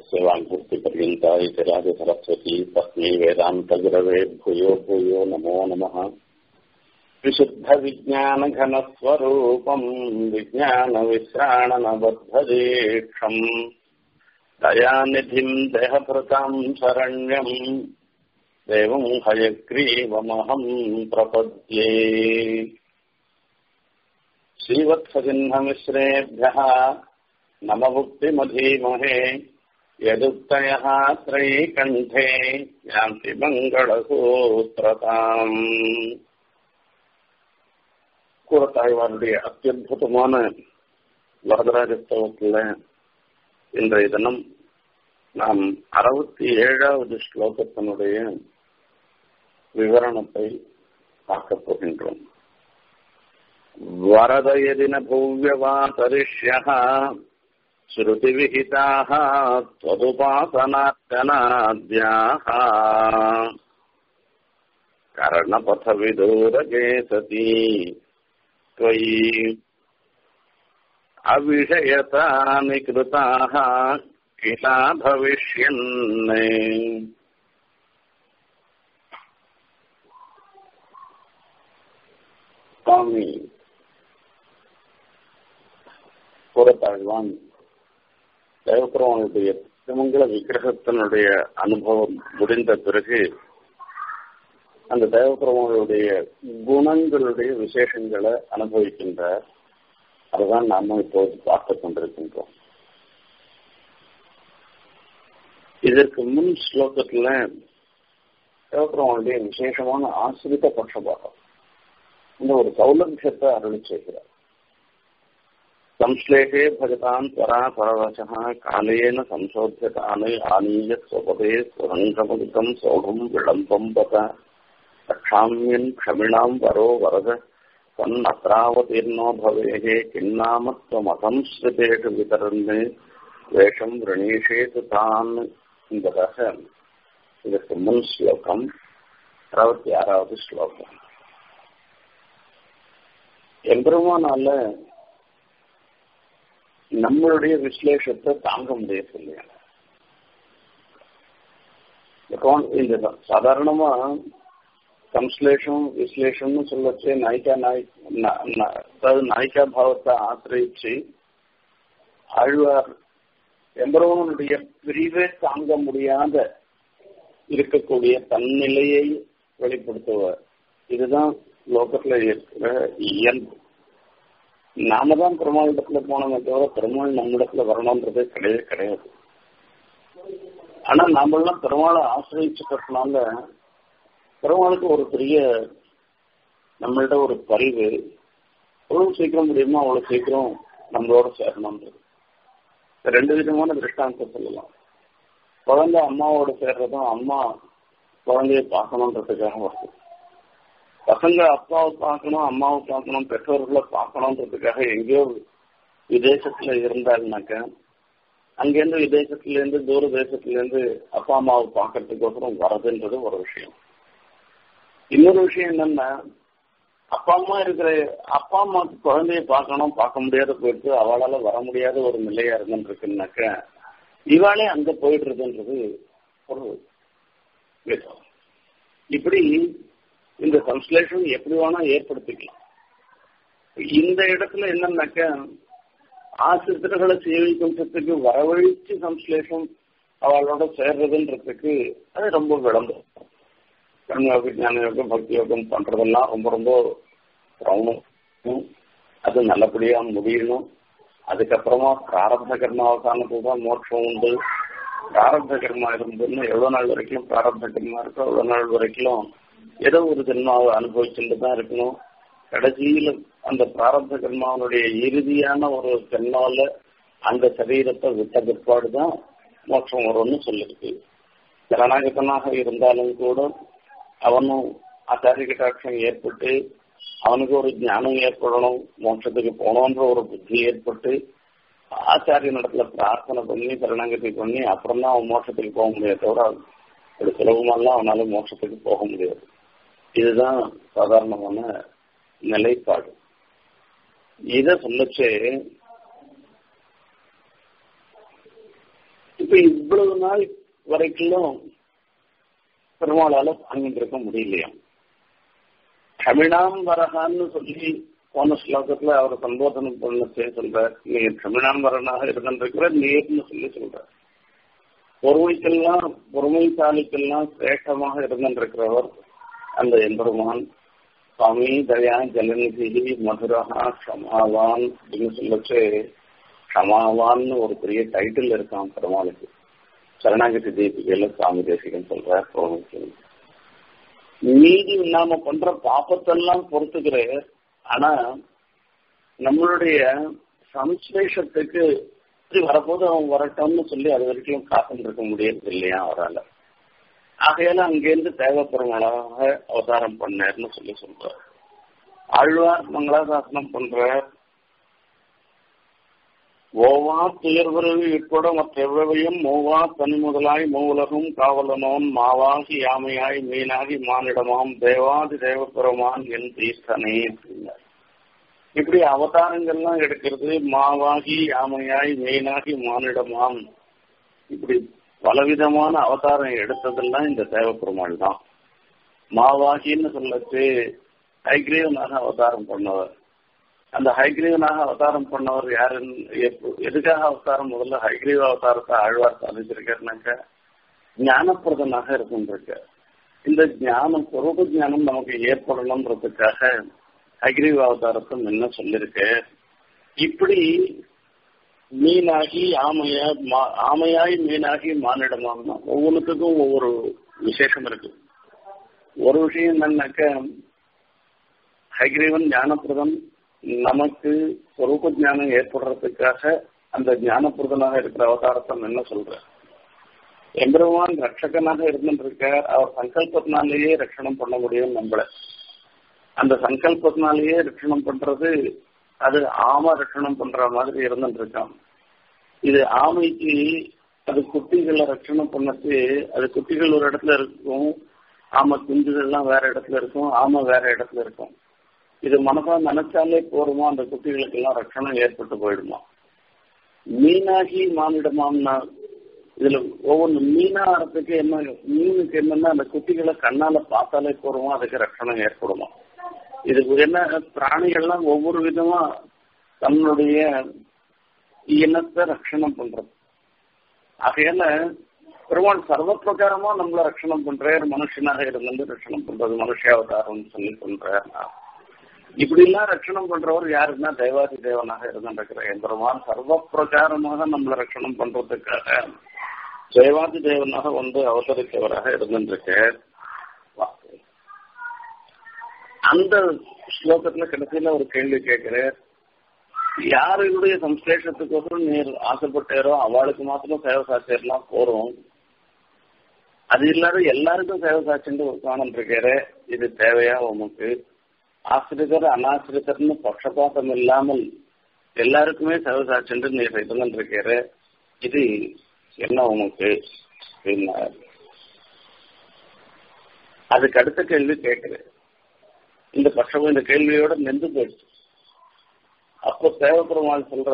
यस्य वाग्भक्तिपर्यन्ता इति राजसरस्वती तस्मै वेदान्तगुरवे भूयो भूयो नमो नमः विशुद्धविज्ञानघनस्वरूपम् विज्ञानविश्राणनबद्धदीक्षम् दयानिधिम् देहभृताम् शरण्यम् देवम् हयग्रीवमहम् प्रपद्ये श्रीवत्सचिह्नमिश्रेभ्यः नमभुक्तिमधीमहे यदुक्तयः त्रयीकण्ठे यान्ति மங்களசூத்திரதாம் கூறத்தாழ்வாருடைய அத்தியுதமான வரதராஜஸ்தவத்தில் இன்றைய தினம் நாம் அறுபத்தி ஏழாவது ஸ்லோகத்தினுடைய விவரணத்தை பார்க்கப் போகின்றோம் वरदयदिन भूव्यवातरिष्यः श्रुतिविहिताः त्वदुपासनार्चनाद्याः कर्णपथविदूरगे सती त्वयि अविषयतानि कृताः किला भविष्यन् சுவாமி புறத்தாழ்வான் தேவபெருமானுடைய திருமங்கல விக்கிரகத்தினுடைய அனுபவம் முடிந்த பிறகு அந்த தேவபெருமானுடைய குணங்களுடைய விசேஷங்களை அனுபவிக்கின்றார் அதுதான் நாம இப்போது பார்த்து கொண்டிருக்கின்றோம் இதற்கு முன் ஸ்லோகத்துல தேவபெருமானுடைய விசேஷமான ஆசிரித்த பட்சபாகம் இந்த ஒரு சௌலபியத்தை அருளி செய்கிறார் संश्लेषे भजतान् त्वरा परवशः कालेन संशोध्यतानि आनीय स्वपदे स्वरङ्गमलिकम् सौढम् विडम्बम् बत रक्षाम्यन् क्षमिणाम् वरो वरद त्वन्नत्रावतीर्णो भवेः किन्नाम त्वमसंश्रितेषु वितरन् வேஷம் விரணீஷேது தான் என்பதாக இதற்கு முன் ஸ்லோகம் அறுபத்தி ஆறாவது ஸ்லோகம் எம்பெருமானால நம்மளுடைய விசலேஷத்தை தாங்க முடியாது இல்லையா இந்த சாதாரணமா சம்ஸ்லேஷம் விஸ்லேஷம்னு சொல்லச்சு நாய்க்கா நாய் அதாவது நாய்க்கா பாவத்தை ஆசிரியிச்சு ஆழ்வார் எம்பெருமானுடைய பிரிவே தாங்க முடியாத இருக்கக்கூடிய தன்னிலையை வெளிப்படுத்துவார் இதுதான் லோகத்துல இருக்கிற இயல்பு நாம தான் பெருமாளிடத்துல போனோமே தவிர பெருமாள் நம்மிடத்துல வரணும்ன்றது கிடையவே கிடையாது ஆனா நாமெல்லாம் பெருமாளை ஆசிரியச்சுக்கிறதுனால பெருமாளுக்கு ஒரு பெரிய நம்மள்ட ஒரு பரிவு எவ்வளவு சீக்கிரம் முடியுமோ அவ்வளவு சீக்கிரம் நம்மளோட சேரணும்ன்றது ரெண்டு விதமான திருஷ்டாந்தம் சொல்லலாம் குழந்தை அம்மாவோட சேர்றதும் அம்மா குழந்தைய பார்க்கணுன்றதுக்காக வருது பசங்க அப்பாவை பார்க்கணும் அம்மாவை பார்க்கணும் பெற்றோர்களை பார்க்கணுன்றதுக்காக எங்கேயோ விதேசத்துல இருந்தாங்கனாக்க அங்கேருந்து விதேசத்துல இருந்து தூர தேசத்துல இருந்து அப்பா அம்மாவை பார்க்கறதுக்கோசரம் வரதுன்றது ஒரு விஷயம் இன்னொரு விஷயம் என்னன்னா அப்பா அம்மா இருக்கிற அப்பா அம்மா குழந்தைய பார்க்கணும் பார்க்க முடியாத போயிட்டு அவளால வர முடியாத ஒரு நிலையா இருந்துருக்குனாக்க இவாளே அங்க போயிடுறதுன்றது ஒரு விதம் இப்படி இந்த சம்ஸ்லேஷன் எப்படி வேணா ஏற்படுத்திக்கலாம் இந்த இடத்துல என்னன்னாக்க ஆசிரியர்களை சேவிக்கும் சத்துக்கு வரவழைச்சு சம்ஸ்லேஷம் அவளோட சேர்றதுன்றதுக்கு அது ரொம்ப விளம்பரம் கர்மயோகம் ஞான யோகம் பக்தி யோகம் பண்றதெல்லாம் ரொம்ப ரொம்ப சிரமம் அது நல்லபடியா முடியணும் அதுக்கப்புறமா பிராரப்த கர்மாவசானத்துக்கு தான் மோட்சம் உண்டு பிராரப்த கர்மா இருந்ததுன்னு எவ்வளவு நாள் வரைக்கும் பிராரப்த கர்மா இருக்கோ எவ்வளவு நாள் வரைக்கும் ஏதோ ஒரு ஜென்மாவை அனுபவிச்சுட்டு தான் இருக்கணும் கடைசியில அந்த பிராரப்த கர்மாவனுடைய இறுதியான ஒரு ஜென்மாவில அந்த சரீரத்தை விட்ட பிற்பாடு தான் மோட்சம் வரும்னு சொல்லிருக்கு சரணாகத்தனாக இருந்தாலும் கூட அவனும் ஆச்சாரிய கட்டாட்சம் ஏற்பட்டு அவனுக்கு ஒரு ஞானம் ஏற்படணும் மோட்சத்துக்கு போனோன்ற ஒரு புத்தி ஏற்பட்டு ஆச்சாரிய நடத்துல பிரார்த்தனை பண்ணி சரணாகத்தை பண்ணி அப்புறம் தான் அவன் மோட்சத்துக்கு போக முடியாது தவிர ஒரு சுலபமெல்லாம் அவனால மோட்சத்துக்கு போக முடியாது இதுதான் சாதாரணமான நிலைப்பாடு இத சொல்லச்சு இப்ப இவ்வளவு நாள் வரைக்கும் பெருமாளால தாங்கிட்டு இருக்க முடியலையாம் தமிழாம் வரகான்னு சொல்லி போன ஸ்லோகத்துல அவர் சம்போதனை பண்ண சொல்ற நீ தமிழாம் வரனாக இருந்திருக்கிற நீர்னு சொல்லி சொல்ற பொறுமைக்கெல்லாம் பொறுமைசாலிக்கெல்லாம் சிரேஷ்டமாக இருந்திருக்கிறவர் அந்த எம்பெருமான் சுவாமி தயா ஜலநிதி மதுரஹா க்ஷமாவான் அப்படின்னு சொல்லச்சு க்ஷமாவான்னு ஒரு பெரிய டைட்டில் இருக்கான் பெருமாளுக்கு சரணாகதி தீபிகையில சுவாமி தேசிகன் சொல்ற பொறுமைக்கு மீதி நாம பண்ற பாப்பத்தெல்லாம் பொறுத்துக்கிற ஆனா நம்மளுடைய சம்ஸ்லேஷத்துக்கு வரப்போது அவன் வரட்டும்னு சொல்லி அது வரைக்கும் காத்துட்டு இருக்க முடியாது இல்லையா அவரால் ஆகையால அங்கேருந்து தேவைப்படுறவங்களாக அவதாரம் பண்ணார்னு சொல்லி சொல்றார் ஆழ்வார் மங்களாசாசனம் பண்ற ஓவா துயர்வரவு உட்பட மற்றெவ்வளையும் மூவா தனி முதலாய் மூவுலகும் காவலனோன் மாவாகி யாமையாய் மீனாகி மானிடமாம் தேவாதி தேவபுரமான் என் தீர்த்தனே அப்படின்னார் இப்படி அவதாரங்கள்லாம் எடுக்கிறது மாவாகி யாமையாய் மீனாகி மானிடமாம் இப்படி பலவிதமான அவதாரம் எடுத்ததெல்லாம் இந்த தேவப்பெருமாள் தான் மாவாகின்னு சொல்லச்சு ஹைகிரீவனாக அவதாரம் பண்ணவர் அந்த ஹைகிரீவனாக அவதாரம் பண்ணவர் யாருன்னு எதுக்காக அவதாரம் முதல்ல ஹைகிரீவ அவதாரத்தை ஆழ்வார் சாதிச்சிருக்காருனாக்க ஞானப்பிரதனாக இருக்கின்றிருக்க இந்த ஞானம் சொரூப ஞானம் நமக்கு ஏற்படணுன்றதுக்காக ஹைகிரீவ அவதாரத்தை முன்ன சொல்லிருக்கு இப்படி மீனாகி ஆமையா ஆமையாய் மீனாகி மானிடமாகனா ஒவ்வொன்றுத்துக்கும் ஒவ்வொரு விசேஷம் இருக்கு ஒரு விஷயம் என்னன்னாக்க ஹைகிரீவன் ஞானப்பிரதம் நமக்கு சொரூப ஞானம் ஏற்படுறதுக்காக அந்த ஞானப்பிரதனாக இருக்கிற அவதாரத்தை என்ன சொல்ற எம்பெருமான் ரட்சகனாக இருந்துருக்கார் அவர் சங்கல்பத்தினாலேயே ரட்சணம் பண்ண முடியும் நம்மள அந்த சங்கல்பத்தினாலேயே ரட்சணம் பண்றது அது ஆம ரட்சணம் பண்ற மாதிரி இருந்துட்டு இருக்கான் இது ஆமைக்கு அது குட்டிகளை ரட்சணம் பண்ணது அது குட்டிகள் ஒரு இடத்துல இருக்கும் ஆமை குஞ்சுகள்லாம் வேற இடத்துல இருக்கும் ஆமை வேற இடத்துல இருக்கும் இது மனசா நினைச்சாலே போருமா அந்த குட்டிகளுக்கு எல்லாம் ரட்சணம் ஏற்பட்டு போயிடுமா மீனாகி மானிடமாம்னா இதுல ஒவ்வொன்று மீனாகிறதுக்கு என்ன மீனுக்கு என்னன்னா அந்த குட்டிகளை கண்ணால பார்த்தாலே போருமா அதுக்கு ரட்சணம் ஏற்படுமா இது என்ன பிராணிகள்லாம் ஒவ்வொரு விதமா தன்னுடைய இனத்தை ரட்சணம் பண்றது ஆகையால பெருமாள் சர்வ பிரகாரமா நம்மள ரட்சணம் பண்றார் மனுஷனாக இருந்து ரட்சணம் பண்றது மனுஷாவதாரம் சொல்லி பண்றார் இப்படி எல்லாம் ரட்சணம் பண்றவர் யாருன்னா தேவாதி தேவனாக இருந்திருக்கிற எம்பெருமான் சர்வ பிரகாரமாக நம்மள ரட்சணம் பண்றதுக்காக தேவாதி தேவனாக வந்து அவதரித்தவராக இருந்திருக்க அந்த ஸ்லோகத்துல கடைசியில ஒரு கேள்வி கேட்கிறேன் யாருடைய சம்ஸ்லேஷத்துக்கோசரம் நீர் ஆசைப்பட்டாரோ அவளுக்கு மாத்திரம் சேவை சாட்சியெல்லாம் போறோம் அது இல்லாத எல்லாருக்கும் சேவை சாட்சின்னு ஒரு காணம் இருக்காரு இது தேவையா உமக்கு ஆசிரியர் அனாசிரியர்னு பட்சபாதம் இல்லாமல் எல்லாருக்குமே சேவை சாட்சின்னு நீர் இருந்துருக்காரு இது என்ன உமக்கு அப்படின்னாரு அதுக்கு அடுத்த கேள்வி கேட்கிறேன் இந்த பட்சம் இந்த கேள்வியோட நின்று போயிடுச்சு அப்போ தேவப்பெருமாள் சொல்ற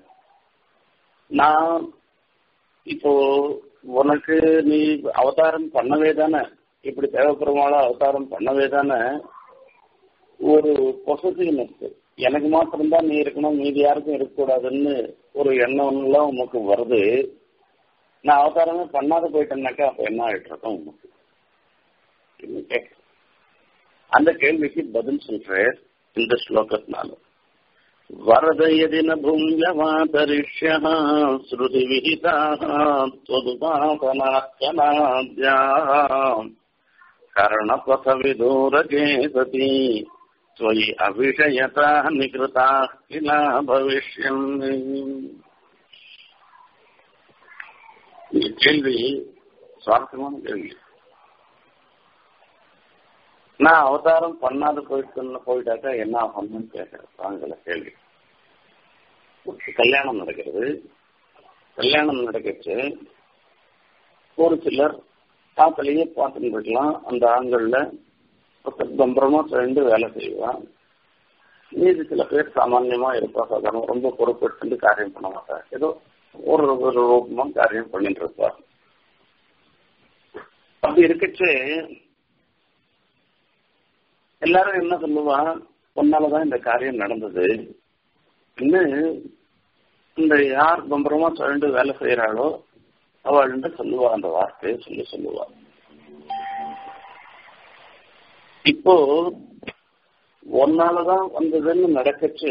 நான் இப்போ உனக்கு நீ அவதாரம் பண்ணவே தானே இப்படி தேவப்பெருமாள அவதாரம் பண்ணவே தானே ஒரு பொசசிவ்னஸ் எனக்கு மாத்திரம்தான் நீ இருக்கணும் மீதி யாருக்கும் இருக்கக்கூடாதுன்னு ஒரு எண்ணம்லாம் உனக்கு வருது நான் அவதாரமே பண்ணாத போயிட்டேன்னாக்கா அப்ப என்ன ஆயிட்டு இருக்கோம் உனக்கு அந்த கேள்விக்கு பதில் சொல்றேன் இந்த ஸ்லோகத்தினால வரத यदि न भुञ्जवातरिष्यः श्रुतिविहिताः त्वदुपासनात्यनाद्याः कर्णपथविदूरके सति त्वयि अविषयताः निकृताः किल भविष्यन् கேள்வி சுவாரஸ்யமான கேள்வி நான் அவதாரம் பண்ணாத போயிட்டு போயிட்டாக்கா என்ன ஆகணும்னு கேட்கிறேன் வாங்கல கேள்வி கல்யாணம் நடக்கிறது கல்யாணம் நடக்கச்சு ஒரு சிலர் காத்தலையே பார்த்துட்டு இருக்கலாம் அந்த ஆண்கள்ல பம்பரமா சேர்ந்து வேலை செய்வான் மீதி சில பேர் சாமான்யமா இருப்பா சாதாரண ரொம்ப பொறுப்பெடுத்து காரியம் பண்ண மாட்டா ஏதோ ஒரு ஒரு ரூபமா காரியம் பண்ணிட்டு இருப்பார் அப்படி இருக்கச்சு எல்லாரும் என்ன சொல்லுவா உன்னாலதான் இந்த காரியம் நடந்தது இன்னும் இந்த யார் பம்பரமா சுழண்டு வேலை செய்யறாளோ அவள்கிட்ட சொல்லுவா அந்த வார்த்தையை சொல்லி சொல்லுவா இப்போ ஒன்னாலதான் வந்ததுன்னு நடக்கச்சு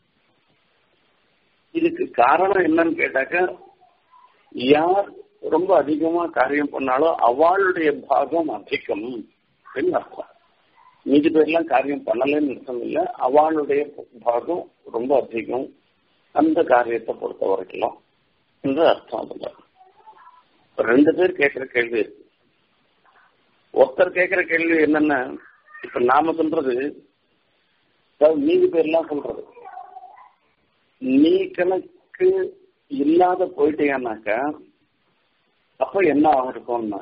இதுக்கு காரணம் என்னன்னு கேட்டாக்க யார் ரொம்ப அதிகமா காரியம் பண்ணாலோ அவளுடைய பாகம் அதிகம் அர்த்தம் மீதி பேர்லாம் காரியம் பண்ணலன்னு அர்த்தம் இல்லை அவளுடைய பாகம் ரொம்ப அதிகம் அந்த காரியத்தை பொறுத்த வரைக்கும் என்று அர்த்தம் அதுல ரெண்டு பேர் கேட்கிற கேள்வி இருக்கு ஒருத்தர் கேட்கிற கேள்வி என்னன்னா இப்ப நாம சொல்றது அதாவது மீதி பேர்லாம் சொல்றது நீ கணக்கு இல்லாத போயிட்டேனாக்கா அப்ப என்ன ஆகிருக்கும்னா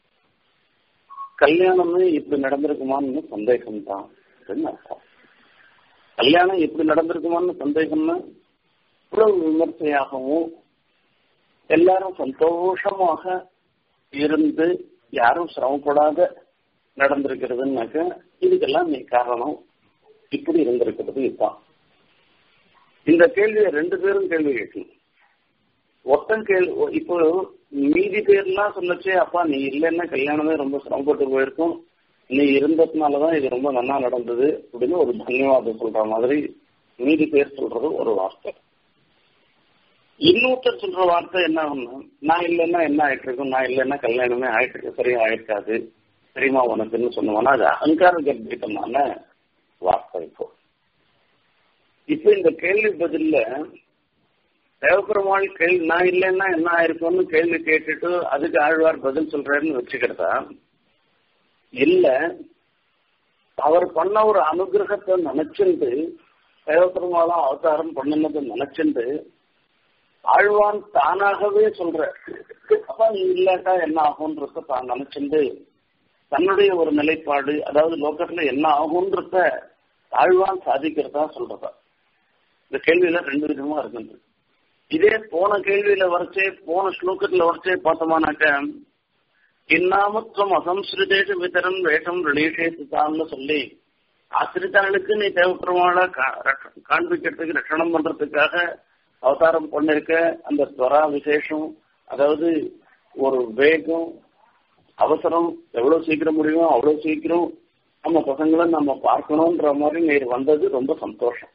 கல்யாணமே இப்படி நடந்திருக்குமான்னு சந்தேகம் தான் அர்த்தம் கல்யாணம் இப்படி நடந்திருக்குமான்னு சந்தேகம்னா இவ்வளவு விமர்சையாகவும் எல்லாரும் சந்தோஷமாக இருந்து யாரும் சிரமப்படாத நடந்திருக்கிறதுனாக்க இதுக்கெல்லாம் நீ காரணம் இப்படி இருந்திருக்கிறது இதுதான் இந்த கேள்வியை ரெண்டு பேரும் கேள்வி கேட்கணும் ஒத்தன் கேள்வி இப்போ மீதி பேர்லாம் சொல்லச்சே அப்பா நீ இல்லைன்னா கல்யாணமே ரொம்ப சிரமப்பட்டு போயிருக்கும் நீ இருந்ததுனாலதான் இது ரொம்ப நல்லா நடந்தது அப்படின்னு ஒரு தன்யவாதம் சொல்ற மாதிரி மீதி பேர் சொல்றது ஒரு வார்த்தை இன்னொருத்தர் சொல்ற வார்த்தை என்ன ஒண்ணு நான் இல்லைன்னா என்ன ஆயிட்டு இருக்கும் நான் இல்லைன்னா கல்யாணமே ஆயிட்டு இருக்கு சரியா ஆயிருக்காது தெரியுமா உனக்குன்னு சொன்னோம்னா அது அகங்கார கர்ப்பிதமான வார்த்தை இப்போ இப்ப இந்த கேள்வி பதில்ல தேவபெருமாள் கேள்வி நான் இல்லைன்னா என்ன ஆயிருக்கும்னு கேள்வி கேட்டுட்டு அதுக்கு ஆழ்வார் பதில் சொல்றாருன்னு வச்சுக்கிறதா இல்ல அவர் பண்ண ஒரு அனுகிரகத்தை நினைச்சுண்டு தேவபெருமாளும் அவதாரம் பண்ணினதை நினைச்சுண்டு ஆழ்வான் தானாகவே சொல்ற அப்ப நீ இல்லாட்டா என்ன ஆகும்ன்றத தான் நினைச்சுண்டு தன்னுடைய ஒரு நிலைப்பாடு அதாவது லோக்கத்துல என்ன ஆகும்ன்றத ஆழ்வான் சாதிக்கிறதா சொல்றதா இந்த கேள்வியில ரெண்டு விதமா இருக்குது இதே போன கேள்வியில வரைச்சே போன ஸ்லோகத்துல வரைச்சே பார்த்தோமானாக்க இன்னாமத்துவம் அசம்ஸ்ருதேஷ விதரம் வேஷம் ரிலேஷேசுதான்னு சொல்லி ஆசிரித்தாளுக்கு நீ தேவைப்படுவாள காண்பிக்கிறதுக்கு ரட்சணம் பண்றதுக்காக அவதாரம் பண்ணிருக்க அந்த ஸ்வரா விசேஷம் அதாவது ஒரு வேகம் அவசரம் எவ்வளவு சீக்கிரம் முடியுமோ அவ்வளவு சீக்கிரம் நம்ம பசங்களை நம்ம பார்க்கணும்ன்ற மாதிரி நீர் வந்தது ரொம்ப சந்தோஷம்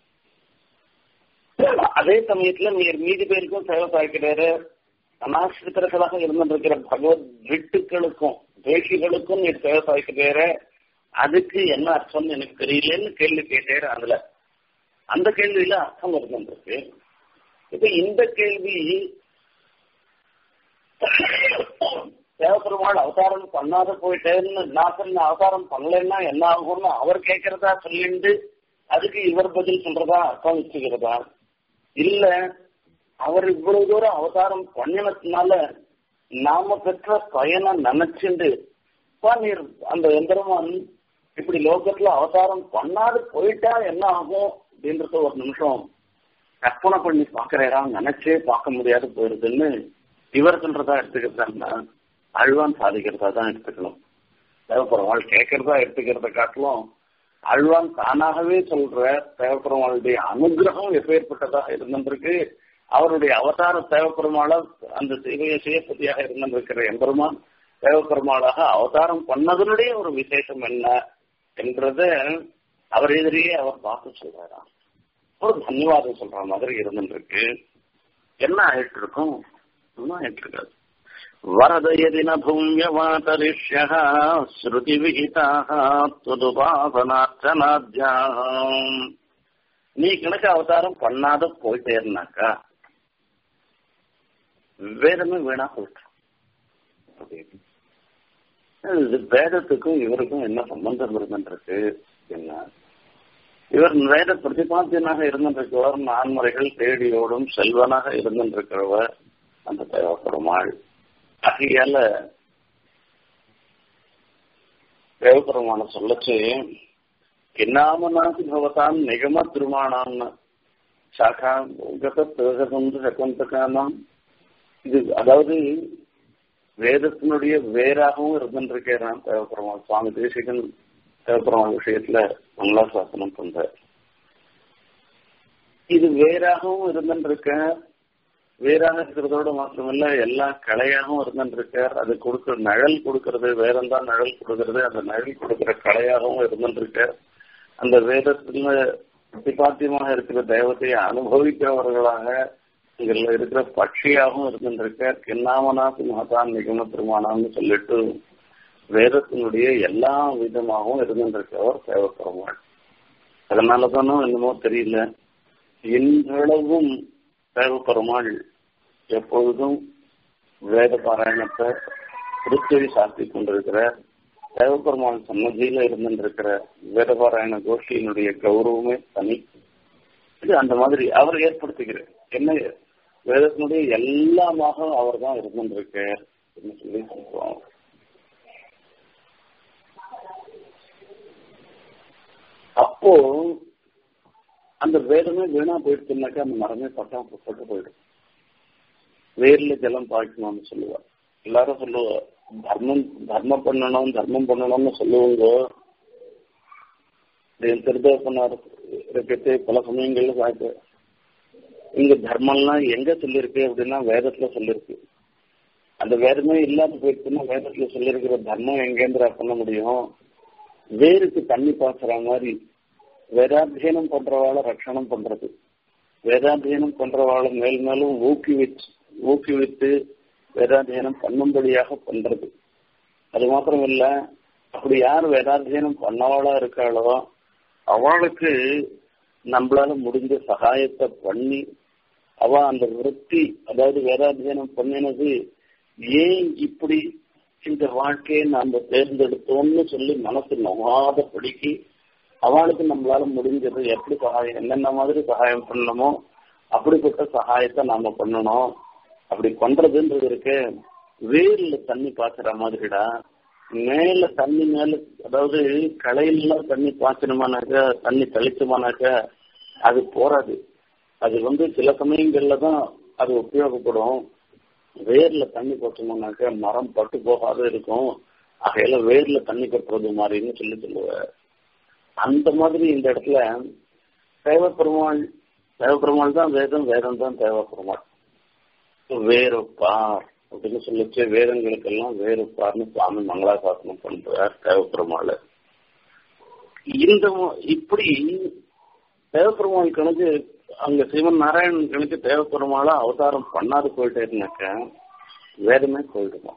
அதே சமயத்துல நீர் மீதி பேருக்கும் சேவை சாய்க்கிறாரு அனாசிரித்தர்களாக இருந்திருக்கிற பகவத் விட்டுக்களுக்கும் தேசிகளுக்கும் நீர் சேவை சாய்க்கிறாரு அதுக்கு என்ன அர்த்தம்னு எனக்கு தெரியலன்னு கேள்வி கேட்டாரு அதுல அந்த கேள்வியில அர்த்தம் இருந்திருக்கு இப்ப இந்த கேள்வி தேவபெருமாள் அவதாரம் பண்ணாத போயிட்டேன்னு நான் சொன்ன அவதாரம் பண்ணலன்னா என்ன ஆகும்னு அவர் கேட்கறதா சொல்லிண்டு அதுக்கு இவர் பதில் சொல்றதா அர்த்தம் வச்சுக்கிறதா இல்ல அவர் இவ்வளவு தூரம் அவதாரம் பண்ணினதுனால நாம பெற்ற பயனை நினைச்சுண்டு நீர் அந்த எந்திரமான் இப்படி லோகத்துல அவதாரம் பண்ணாது போயிட்டா என்ன ஆகும் அப்படின்றத ஒரு நிமிஷம் கற்பனை பண்ணி பாக்குறா நினைச்சே பார்க்க முடியாது போயிருதுன்னு இவர் சொல்றதா எடுத்துக்கிறதா அழ்வான் சாதிக்கிறதா தான் எடுத்துக்கணும் தேவப்பெருமாள் கேட்கறதா எடுத்துக்கிறத காட்டிலும் அழ்வான் தானாகவே சொல்ற தேவப்பெருமாளுடைய அனுகிரகம் எப்பேற்பட்டதாக இருந்திருக்கு அவருடைய அவதார தேவப்பெருமாள அந்த சேவையை செய்யப்பதியாக இருந்திருக்கிற எம்பெருமான் தேவப்பெருமாளாக அவதாரம் பண்ணதனுடைய ஒரு விசேஷம் என்ன என்றத அவர் எதிரியே அவர் பார்த்து சொல்றாராம் ஒரு தன்யவாதம் சொல்ற மாதிரி இருந்துருக்கு என்ன ஆயிட்டு இருக்கும் ஒன்றும் ஆயிட்டு இருக்காது வரதயதி நூயவாதரிஷ்ய ஸ்ருதி விகிதாக துதுபாசனார்ச்சனாத்தியாம் நீ கணக்கு அவதாரம் பண்ணாத போயிட்டேருனாக்கா வேதமே வேணா போயிட்டோம் இது வேதத்துக்கும் இவருக்கும் என்ன சம்பந்தம் இருந்துருக்கு என்ன இவர் வேத பிரதிபாத்தியனாக இருந்திருக்கிறவர் நான்முறைகள் தேடியோடும் செல்வனாக இருந்திருக்கிறவர் அந்த தேவப்பெருமாள் ஆகையால தேவபெருமான சொல்லச்சு கிண்ணாமனாசி பவதாம் நிகம திருமானாம் சாகா கத தேகசந்து சகுந்தகானாம் இது அதாவது வேதத்தினுடைய வேறாகவும் இருந்துருக்கேன் தேவப்பெருமாள் சுவாமி தேசிகன் தேவப்பெருமாள் விஷயத்துல மங்களாசாசனம் பண்றார் இது வேறாகவும் இருந்துருக்க வேறாக இருக்கிறதோட மாத்திரமல்ல எல்லா கலையாகவும் இருந்துருக்கார் அது கொடுக்கிற நிழல் கொடுக்கறது வேறந்தான் நிழல் கொடுக்கறது அந்த நிழல் கொடுக்கிற கலையாகவும் இருந்துருக்கார் அந்த வேதத்துல பிரதிபாத்தியமாக இருக்கிற தெய்வத்தை அனுபவிக்கிறவர்களாக இதுல இருக்கிற பட்சியாகவும் இருந்துருக்கார் கிண்ணாமனாத்து மகதான் நிகம பெருமானான்னு சொல்லிட்டு வேதத்தினுடைய எல்லா விதமாகவும் இருந்துருக்கவர் தேவப்பெருமாள் அதனாலதானோ என்னமோ தெரியல இன்றளவும் தேவப்பெருமாள் எப்பொழுதும் வேத பாராயணத்தை திருச்செவி சாத்தி கொண்டிருக்கிற தேவப்பெருமாள் சன்னதியில இருந்துருக்கிற வேதபாராயண கோஷ்டியினுடைய கௌரவமே தனி இது அந்த மாதிரி அவர் ஏற்படுத்திக்கிறார் என்ன வேதத்தினுடைய எல்லாமாக அவர் தான் இருந்துருக்கார் சொல்லி சொல்லுவோம் அப்போ அந்த வேதமே வீணா போயிடுச்சுனாக்கா அந்த மரமே பட்டா பட்டு போயிடும் வேர்ல ஜலம் பாய்க்கணும்னு சொல்லுவார் எல்லாரும் சொல்லுவா தர்மம் தர்மம் பண்ணணும் தர்மம் பண்ணணும்னு சொல்லுவாங்க திருதோப்பனார் இருக்கிறது பல சமயங்கள்ல சாய்ப்பு இங்க தர்மம்லாம் எங்க சொல்லியிருக்கு அப்படின்னா வேதத்துல சொல்லியிருக்கு அந்த வேதமே இல்லாத போயிடுச்சுன்னா வேதத்துல சொல்லியிருக்கிற தர்மம் எங்கேந்திரா பண்ண முடியும் வேருக்கு தண்ணி பாய்ச்சுற மாதிரி வேதாத்தியனம் பண்றவாளை ரட்சணம் பண்றது வேதாத்தியனம் பண்றவாளை மேல் மேலும் ஊக்குவிச்சு ஊக்குவித்து வேதாத்தியனம் பண்ணும்படியாக பண்றது அது மாத்திரம் இல்ல அப்படி யார் வேதாத்தியனம் பண்ணவாளா இருக்காளோ அவளுக்கு நம்மளால முடிஞ்ச சகாயத்தை பண்ணி அவ அந்த விருத்தி அதாவது வேதாத்தியனம் பண்ணினது ஏன் இப்படி இந்த வாழ்க்கையை நாம தேர்ந்தெடுத்தோம்னு சொல்லி மனசு நோகாதபடிக்கு அவளுக்கு நம்மளால முடிஞ்சது எப்படி சகாயம் என்னென்ன மாதிரி சகாயம் பண்ணணுமோ அப்படிப்பட்ட சகாயத்தை நாம பண்ணணும் அப்படி பண்றதுன்றது இருக்கு வேர்ல தண்ணி பாய்ச்சுற மாதிரிடா மேல தண்ணி மேல அதாவது களையில தண்ணி பாய்ச்சணுமானாக்க தண்ணி தெளிச்சோமானாக்க அது போராது அது வந்து சில சமயங்கள்ல தான் அது உபயோகப்படும் வேர்ல தண்ணி போட்டோம்னாக்க மரம் பட்டு போகாத இருக்கும் ஆகையில வேர்ல தண்ணி கட்டுறது மாதிரின்னு சொல்லி சொல்லுவார் அந்த மாதிரி இந்த இடத்துல தேவப்பெருமாள் தேவப்பெருமாள் தான் வேதம் வேதம் தான் தேவப்பெருமாள் வேறுப்பார் அப்படின்னு சொல்லிச்சு வேதங்களுக்கெல்லாம் வேறுப்பார்னு சுவாமி மங்களாசாசனம் பண்றார் தேவப்பெருமாள் இந்த இப்படி தேவப்பெருமாள் கணக்கு அங்க சிவன் நாராயணன் கணக்கு தேவப்பெருமாளா அவதாரம் பண்ணாது போயிட்டே இருந்தாக்க வேதமே போயிடுமா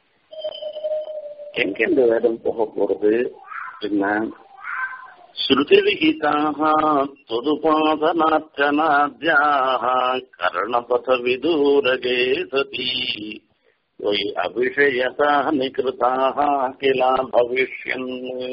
எங்க இந்த வேதம் போக போறது என்ன श्रुतिविहिताः त्वदुपादनार्चनाद्याः कर्णपथविदूरगे सती त्वयि अभिषयताः निकृताः किल भविष्यन्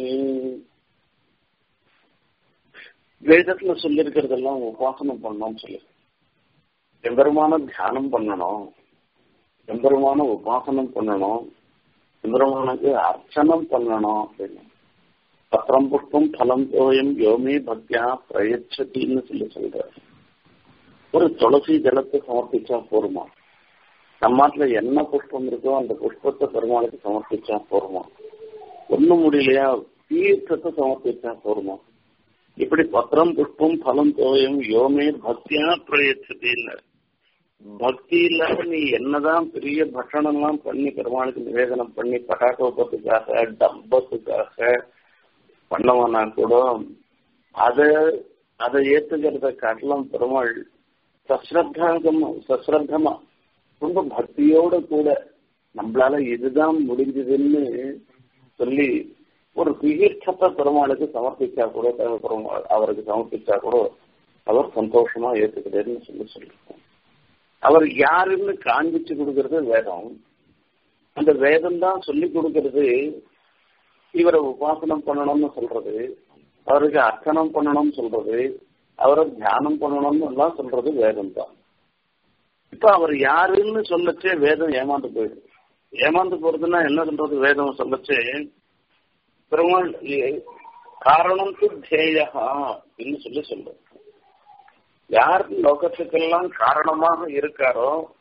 வேதத்துல சொல்லியிருக்கிறதெல்லாம் உபாசனம் பண்ணணும்னு சொல்லி எம்பெருமான தியானம் பண்ணணும் எம்பெருமான உபாசனம் பண்ணணும் எம்பெருமானுக்கு அர்ச்சனம் பண்ணணும் அப்படின்னு பத்திரம் புஷ்பம் பலம் தோயம் யோமே பக்தியா பிரயச்சத்தின்னு சொல்லி சொல்றாரு ஒரு துளசி ஜலத்தை சமர்ப்பிச்சா போருமா நம்ம நாட்டுல என்ன புஷ்பம் இருக்கோ அந்த புஷ்பத்தை பெருமாளுக்கு சமர்ப்பிச்சா போருமா ஒண்ணும் முடியலையா தீர்த்தத்தை சமர்ப்பிச்சா போருமா இப்படி பத்திரம் புஷ்பம் பலம் தோயம் யோமே பக்தியா பிரயச்சத்தின்னு பக்தி இல்லாத நீ என்னதான் பெரிய பட்சணம்லாம் பண்ணி பெருமாளுக்கு நிவேதனம் பண்ணி பட்டாட்டோப்பத்துக்காக டம்பத்துக்காக பண்ணவனா கூட அத அதை ஏத்துக்கிறத காட்டலாம் பெருமாள் சஸ்ரத்தாகமா சஸ்ரத்தமா ரொம்ப பக்தியோட கூட நம்மளால இதுதான் முடிஞ்சதுன்னு சொல்லி ஒரு தீர்த்தத்தை பெருமாளுக்கு சமர்ப்பிச்சா கூட பெருமாள் அவருக்கு சமர்ப்பிச்சா கூட அவர் சந்தோஷமா ஏத்துக்கிறேன்னு சொல்லி சொல்லிருக்கோம் அவர் யாருன்னு காண்பிச்சு கொடுக்கறது வேதம் அந்த வேதம் தான் சொல்லி கொடுக்கறது இவரை உபாசனம் பண்ணணும்னு சொல்றது அவருக்கு அர்ச்சனம் பண்ணணும்னு சொல்றது அவரை தியானம் பண்ணணும்னு எல்லாம் சொல்றது வேதம் தான் இப்ப அவர் யாருன்னு சொல்லச்சே வேதம் ஏமாந்து போயிடுது ஏமாந்து போறதுன்னா என்ன சொல்றது வேதம் சொல்லச்சே பெருமாள் காரணம் தேயா அப்படின்னு சொல்லி சொல்றது யார் லோகத்துக்கெல்லாம் காரணமாக இருக்காரோ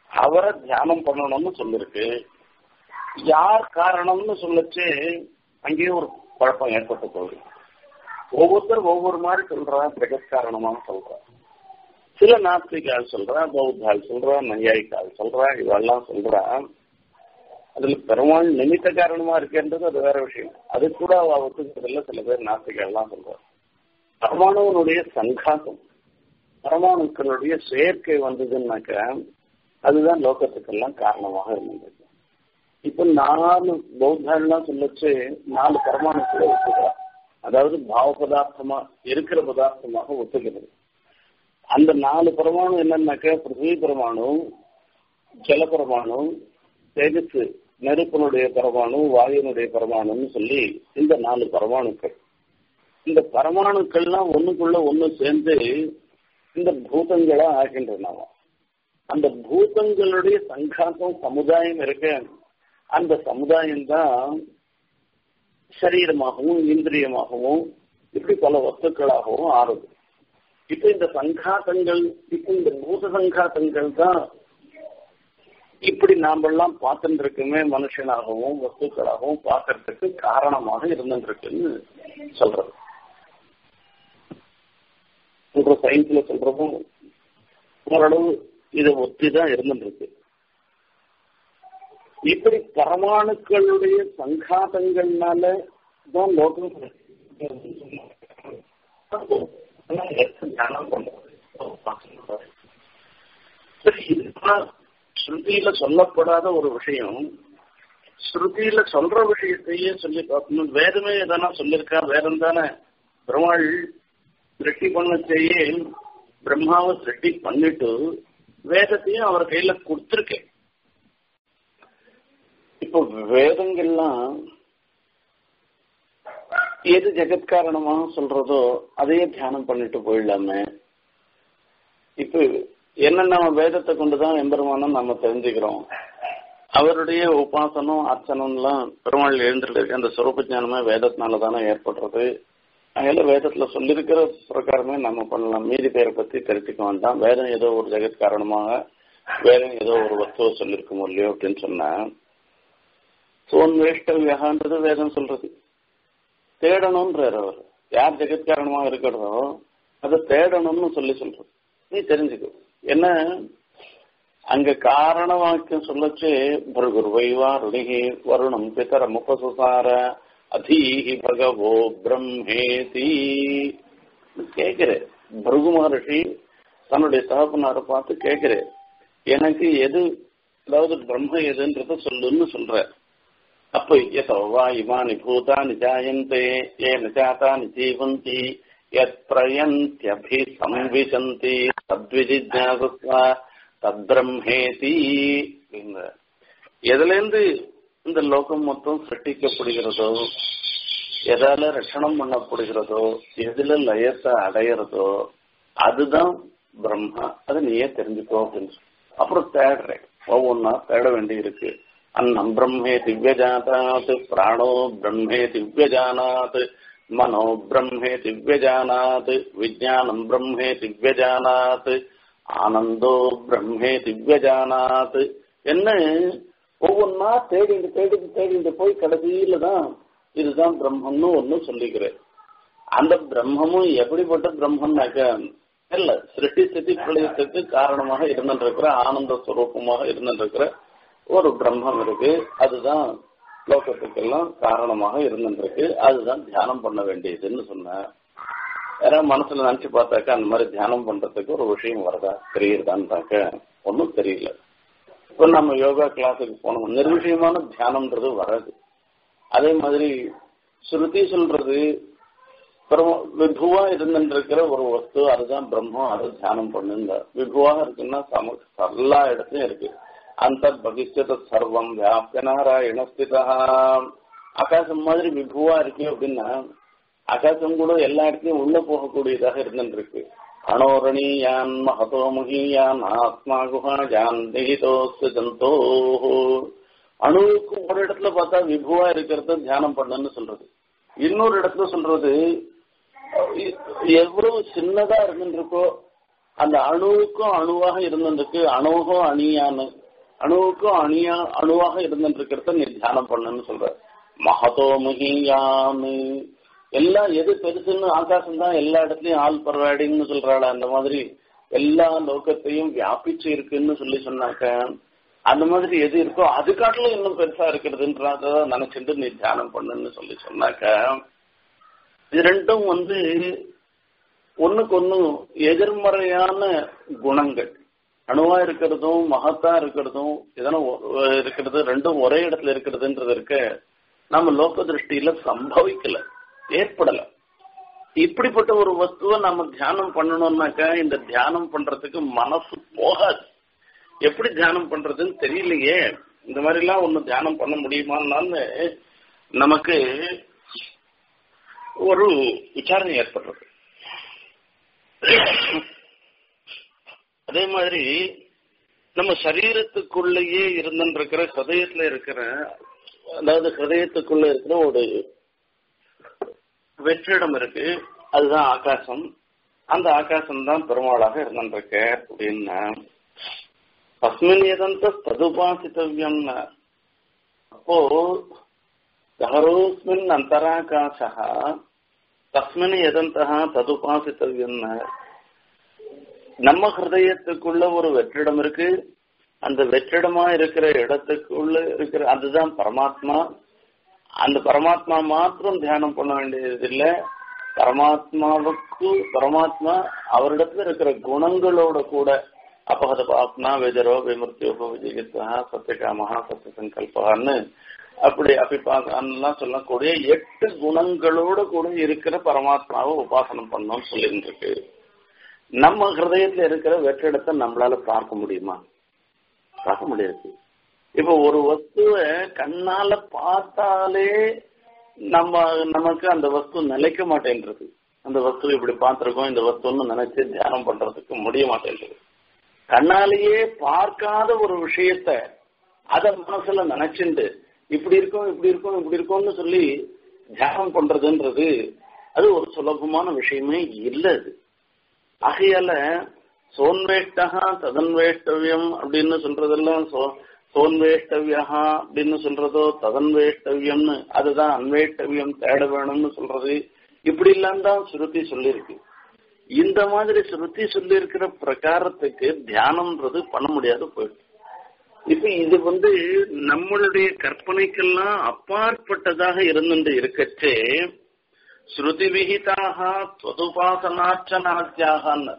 அவரை தியானம் பண்ணணும்னு சொல்லிருக்கு யார் காரணம்னு சொல்லச்சு அங்கேயே ஒரு குழப்பம் ஏற்பட்டு போகுது ஒவ்வொருத்தர் ஒவ்வொரு மாதிரி சொல்றா ஜெகத் காரணமாக சொல்றா சில நாஸ்திகால் சொல்றா பௌத்தால் சொல்றா நையாயிக்கால் சொல்றா இதெல்லாம் சொல்றா அதுல பெருமாள் நிமித்த காரணமா இருக்குன்றது அது வேற விஷயம் அது கூட அவ ஒத்துக்கிறதுல சில பேர் நாஸ்திகள்லாம் சொல்றாங்க பரமாணுவனுடைய சங்காசம் பரமாணுக்களுடைய சேர்க்கை வந்ததுன்னாக்க அதுதான் லோகத்துக்கெல்லாம் காரணமாக இருந்தது இப்ப நாலு பௌத்தம்லாம் சொல்லச்சு நாலு பரமாணுக்களை ஒத்துக்கிறான் அதாவது பாவ பதார்த்தமா இருக்கிற பதார்த்தமாக ஒத்துக்கிறது அந்த நாலு பரமாணு என்னன்னாக்க பிருத்திவி பரமாணு ஜல பரமாணு தேஜஸ் நெருப்பனுடைய பரமாணு வாயுனுடைய பரமாணுன்னு சொல்லி இந்த நாலு பரமாணுக்கள் இந்த பரமாணுக்கள்லாம் ஒண்ணுக்குள்ள ஒண்ணு சேர்ந்து இந்த பூதங்களா ஆகின்றனவா அந்த பூதங்களுடைய சங்காசம் சமுதாயம் இருக்க அந்த சமுதாயம் தான் சரீரமாகவும் இந்திரியமாகவும் இப்படி பல வஸ்துக்களாகவும் ஆறுது இப்ப இந்த சங்காத்தங்கள் இப்ப இந்த பூத சங்காத்தங்கள் தான் இப்படி நாமெல்லாம் பார்த்துட்டு இருக்குமே மனுஷனாகவும் வஸ்துக்களாகவும் பார்க்கறதுக்கு காரணமாக இருந்துருக்குன்னு சொல்றது சொல்ற சயின்ஸ்ல சொல்றதும் ஓரளவு இதை ஒத்தி தான் இருந்துருக்கு இப்படி பரமாணுக்களுடைய சங்காதங்கள்னால தான் லோகம் தியானம் பண்றது சரி இதுதான் ஸ்ருதியில சொல்லப்படாத ஒரு விஷயம் ஸ்ருதியில சொல்ற விஷயத்தையே சொல்லி பார்க்கணும் வேறுமே எதனா சொல்லியிருக்கா வேறும் தானே பெருமாள் சிருஷ்டி பண்ண செய்ய பிரம்மாவை சிருஷ்டி பண்ணிட்டு வேதத்தையும் அவர் கையில கொடுத்துருக்கேன் இப்போ வேதங்கள்லாம் எது ஜெகத்காரணமாக சொல்றதோ அதையே தியானம் பண்ணிட்டு போயிடலாமே இப்போ என்ன நம்ம வேதத்தை கொண்டுதான் எம்பெருமானம் நம்ம தெரிஞ்சுக்கிறோம் அவருடைய உபாசனம் அர்ச்சனம்லாம் பெருமாள் எழுந்துட்டு அந்த சுரூப ஞானமே வேதத்தினால தானே ஏற்படுறது அதனால வேதத்துல சொல்லியிருக்கிற பிரகாரமே நம்ம பண்ணலாம் மீதி பேரை பத்தி தெரிஞ்சுக்க வேண்டாம் வேதம் ஏதோ ஒரு ஜெகத் காரணமாக வேதம் ஏதோ ஒரு வஸ்துவை சொல்லியிருக்கோம் இல்லையோ அப்படின்னு சொன்னா சோன்வேஷ்டவியகான்றது வேதம் சொல்றது தேடணும்ன்றார் அவர் யார் ஜெகத் காரணமாக இருக்கிறதோ அதை தேடணும்னு சொல்லி சொல்றது நீ தெரிஞ்சுக்கோ என்ன அங்க காரண வாக்கியம் சொல்லச்சு பர்குர்வைவா ருணிகி வருணம் பிதரம் உபசுசார அதீஹி பகவோ பிரம்மேதி கேட்கிற பருகு மகர்ஷி தன்னுடைய தகப்பனாரை பார்த்து கேட்கிற எனக்கு எது அதாவது பிரம்ம எதுன்றத சொல்லுன்னு சொல்ற அப்ப எதோ வா இமானி பூதானி ஜாயந்தே ஏ நிஜாத்தானி ஜீவந்தி யத் பிரயந்தியபி சம்விசந்தி தத்விஜிஜாசஸ்வ தத்பிரம்மேதி எதுல இருந்து இந்த லோகம் மொத்தம் சிருஷ்டிக்கப்படுகிறதோ எதால ரட்சணம் பண்ணப்படுகிறதோ எதுல லயத்தை அடையிறதோ அதுதான் பிரம்மா அதை நீயே தெரிஞ்சுக்கோ அப்படின்னு சொல்லி அப்புறம் தேடுறேன் ஒவ்வொன்னா தேட வேண்டி இருக்கு அன்னம் பிரம்மே திவ்யஜானாத் பிராணோ பிரம்மே திவ்யஜானாத் மனோ பிரம்மே திவ்யஜானாத் விஜயானம் பிரம்மே திவ்யஜானாத் ஆனந்தோ பிரம்மே திவ்யஜானாத் என்ன ஒவ்வொன்னா தேடிட்டு தேடிட்டு தேடிட்டு போய் கடைசியில தான் இதுதான் பிரம்மம்னு ஒன்னு சொல்லிக்கிறேன் அந்த பிரம்மமும் எப்படிப்பட்ட பிரம்மம்னாக்க இல்ல சிருஷ்டி ஸ்திதி பிரளயத்துக்கு காரணமாக இருந்துருக்கிற ஆனந்த ஸ்வரூபமாக இருந்துருக்கிற ஒரு பிரம்மம் இருக்கு அதுதான் லோகத்துக்கெல்லாம் காரணமாக இருந்துருக்கு அதுதான் தியானம் பண்ண வேண்டியதுன்னு சொன்னேன் யாராவது மனசுல நினைச்சு பார்த்தாக்கா அந்த மாதிரி தியானம் பண்றதுக்கு ஒரு விஷயம் வருதா தெரியுதான்றாக்க ஒன்றும் தெரியல இப்ப நம்ம யோகா கிளாஸுக்கு போனோம் நிர்விஷயமான தியானம்ன்றது வராது அதே மாதிரி ஸ்ருதி சொல்றது விபுவா இருந்துருக்கிற ஒரு வஸ்து அதுதான் பிரம்மம் அது தியானம் பண்ணுங்க விபுவாக இருக்குன்னா சம எல்லா இடத்துலயும் இருக்கு அந்த பகிஷ்யத சர்வம் வியாப்த நாராயண ஸ்திதா ஆகாசம் மாதிரி விபுவா இருக்கு அப்படின்னா ஆகாசம் கூட எல்லா இடத்துலயும் உள்ள போகக்கூடியதாக இருந்துருக்கு அனோரணீயான் மகதோ முகியான் ஆத்மா குஹாஜான் நிகிதோஸ்து ஜந்தோ அணுவுக்கு ஒரு இடத்துல பார்த்தா விபுவா இருக்கிறத தியானம் பண்ணுன்னு சொல்றது இன்னொரு இடத்துல சொல்றது எவ்வளவு சின்னதா இருந்துருக்கோ அந்த அணுவுக்கும் அணுவாக இருந்திருக்கு அணுவும் அணியான்னு அணுவுக்கும் அணியா அணுவாக இருந்துருக்கிறத நீ தியானம் பண்ணுன்னு சொல்ற மகதோ முகியான்னு எல்லாம் எது பெருசுன்னு ஆகாசம் தான் எல்லா இடத்துலயும் ஆல் பர்வாடிங்னு சொல்றாள் அந்த மாதிரி எல்லா லோகத்தையும் வியாபிச்சு இருக்குன்னு சொல்லி சொன்னாக்க அந்த மாதிரி எது இருக்கோ அது காட்டிலும் இன்னும் பெருசா இருக்கிறதுன்றத நினைச்சிட்டு நீ தியானம் பண்ணுன்னு சொல்லி சொன்னாக்க இது ரெண்டும் வந்து ஒண்ணுக்கு ஒண்ணு எதிர்மறையான குணங்கள் அணுவா இருக்கிறதும் மகத்தா இருக்கிறதும் இதெல்லாம் இருக்கிறது ரெண்டும் ஒரே இடத்துல இருக்கிறதுன்றது இருக்க நம்ம லோக திருஷ்டியில சம்பவிக்கல ஏற்படல இப்படிப்பட்ட ஒரு வஸ்துவை நம்ம தியானம் பண்ணணும்னாக்கா இந்த தியானம் பண்றதுக்கு மனசு போகாது எப்படி தியானம் பண்றதுன்னு தெரியலையே இந்த மாதிரி எல்லாம் ஒண்ணு தியானம் பண்ண முடியுமான்னு நமக்கு ஒரு விசாரணை ஏற்படுறது அதே மாதிரி நம்ம சரீரத்துக்குள்ளேயே இருந்துருக்கிற ஹதயத்துல இருக்கிற அதாவது ஹதயத்துக்குள்ள இருக்கிற ஒரு வெற்றிடம் இருக்கு அதுதான் ஆகாசம் அந்த ஆகாசம் தான் பெருமாளாக இருந்துருக்க அப்படின்னா தஸ்மின் எதந்த ததுபாசித்தவியம்னா அப்போ தஹரோஸ்மின் அந்தராகாசா தஸ்மின் எதந்தா ததுபாசித்தவியம்னா நம்ம ஹிருதயத்துக்குள்ள ஒரு வெற்றிடம் இருக்கு அந்த வெற்றிடமா இருக்கிற இடத்துக்குள்ள இருக்கிற அதுதான் பரமாத்மா அந்த பரமாத்மா மாத்திரம் தியானம் பண்ண வேண்டியது இல்லை பரமாத்மாவுக்கு பரமாத்மா அவரிடத்துல இருக்கிற குணங்களோட கூட அபகத பாப்னா வெஜரோ விமர்த்தியோப விஜயகத்வா சத்தியகாமஹா சத்திய சங்கல்பான்னு அப்படி அபிபாசம்லாம் சொல்லக்கூடிய எட்டு குணங்களோட கூட இருக்கிற பரமாத்மாவை உபாசனம் பண்ணோம்னு சொல்லிட்டு இருக்கு நம்ம ஹிருதயத்துல இருக்கிற வெற்றிடத்தை நம்மளால பார்க்க முடியுமா பார்க்க முடியாது இப்ப ஒரு வஸ்துவை கண்ணால பார்த்தாலே நம்ம நமக்கு அந்த வஸ்து நிலைக்க மாட்டேன்றது அந்த வஸ்து இப்படி பார்த்திருக்கோம் இந்த வஸ்துன்னு நினைச்சு தியானம் பண்றதுக்கு முடிய மாட்டேன்றது கண்ணாலேயே பார்க்காத ஒரு விஷயத்த அத மனசுல நினைச்சுண்டு இப்படி இருக்கும் இப்படி இருக்கும் இப்படி இருக்கும்னு சொல்லி தியானம் பண்றதுன்றது அது ஒரு சுலபமான விஷயமே இல்லை அது ஆகையால சோன்வேஷ்டகா ததன்வேஷ்டவியம் அப்படின்னு சொல்றதெல்லாம் சோன்வேஷ்டவியா அப்படின்னு சொல்றதோ ததன்வேஷ்டவியம்னு அதுதான் அன்வேஷ்டவியம் தேட வேணும்னு சொல்றது இப்படி எல்லாம் தான் சுருத்தி சொல்லியிருக்கு இந்த மாதிரி சுருத்தி சொல்லி இருக்கிற பிரகாரத்துக்கு தியானம்ன்றது பண்ண முடியாது போயிடுச்சு இப்ப இது வந்து நம்மளுடைய கற்பனைக்கெல்லாம் அப்பாற்பட்டதாக இருந்துட்டு இருக்கச்சே ஸ்ருதி விகிதாக தொதுபாசனாச்சனாத்தியாகன்னு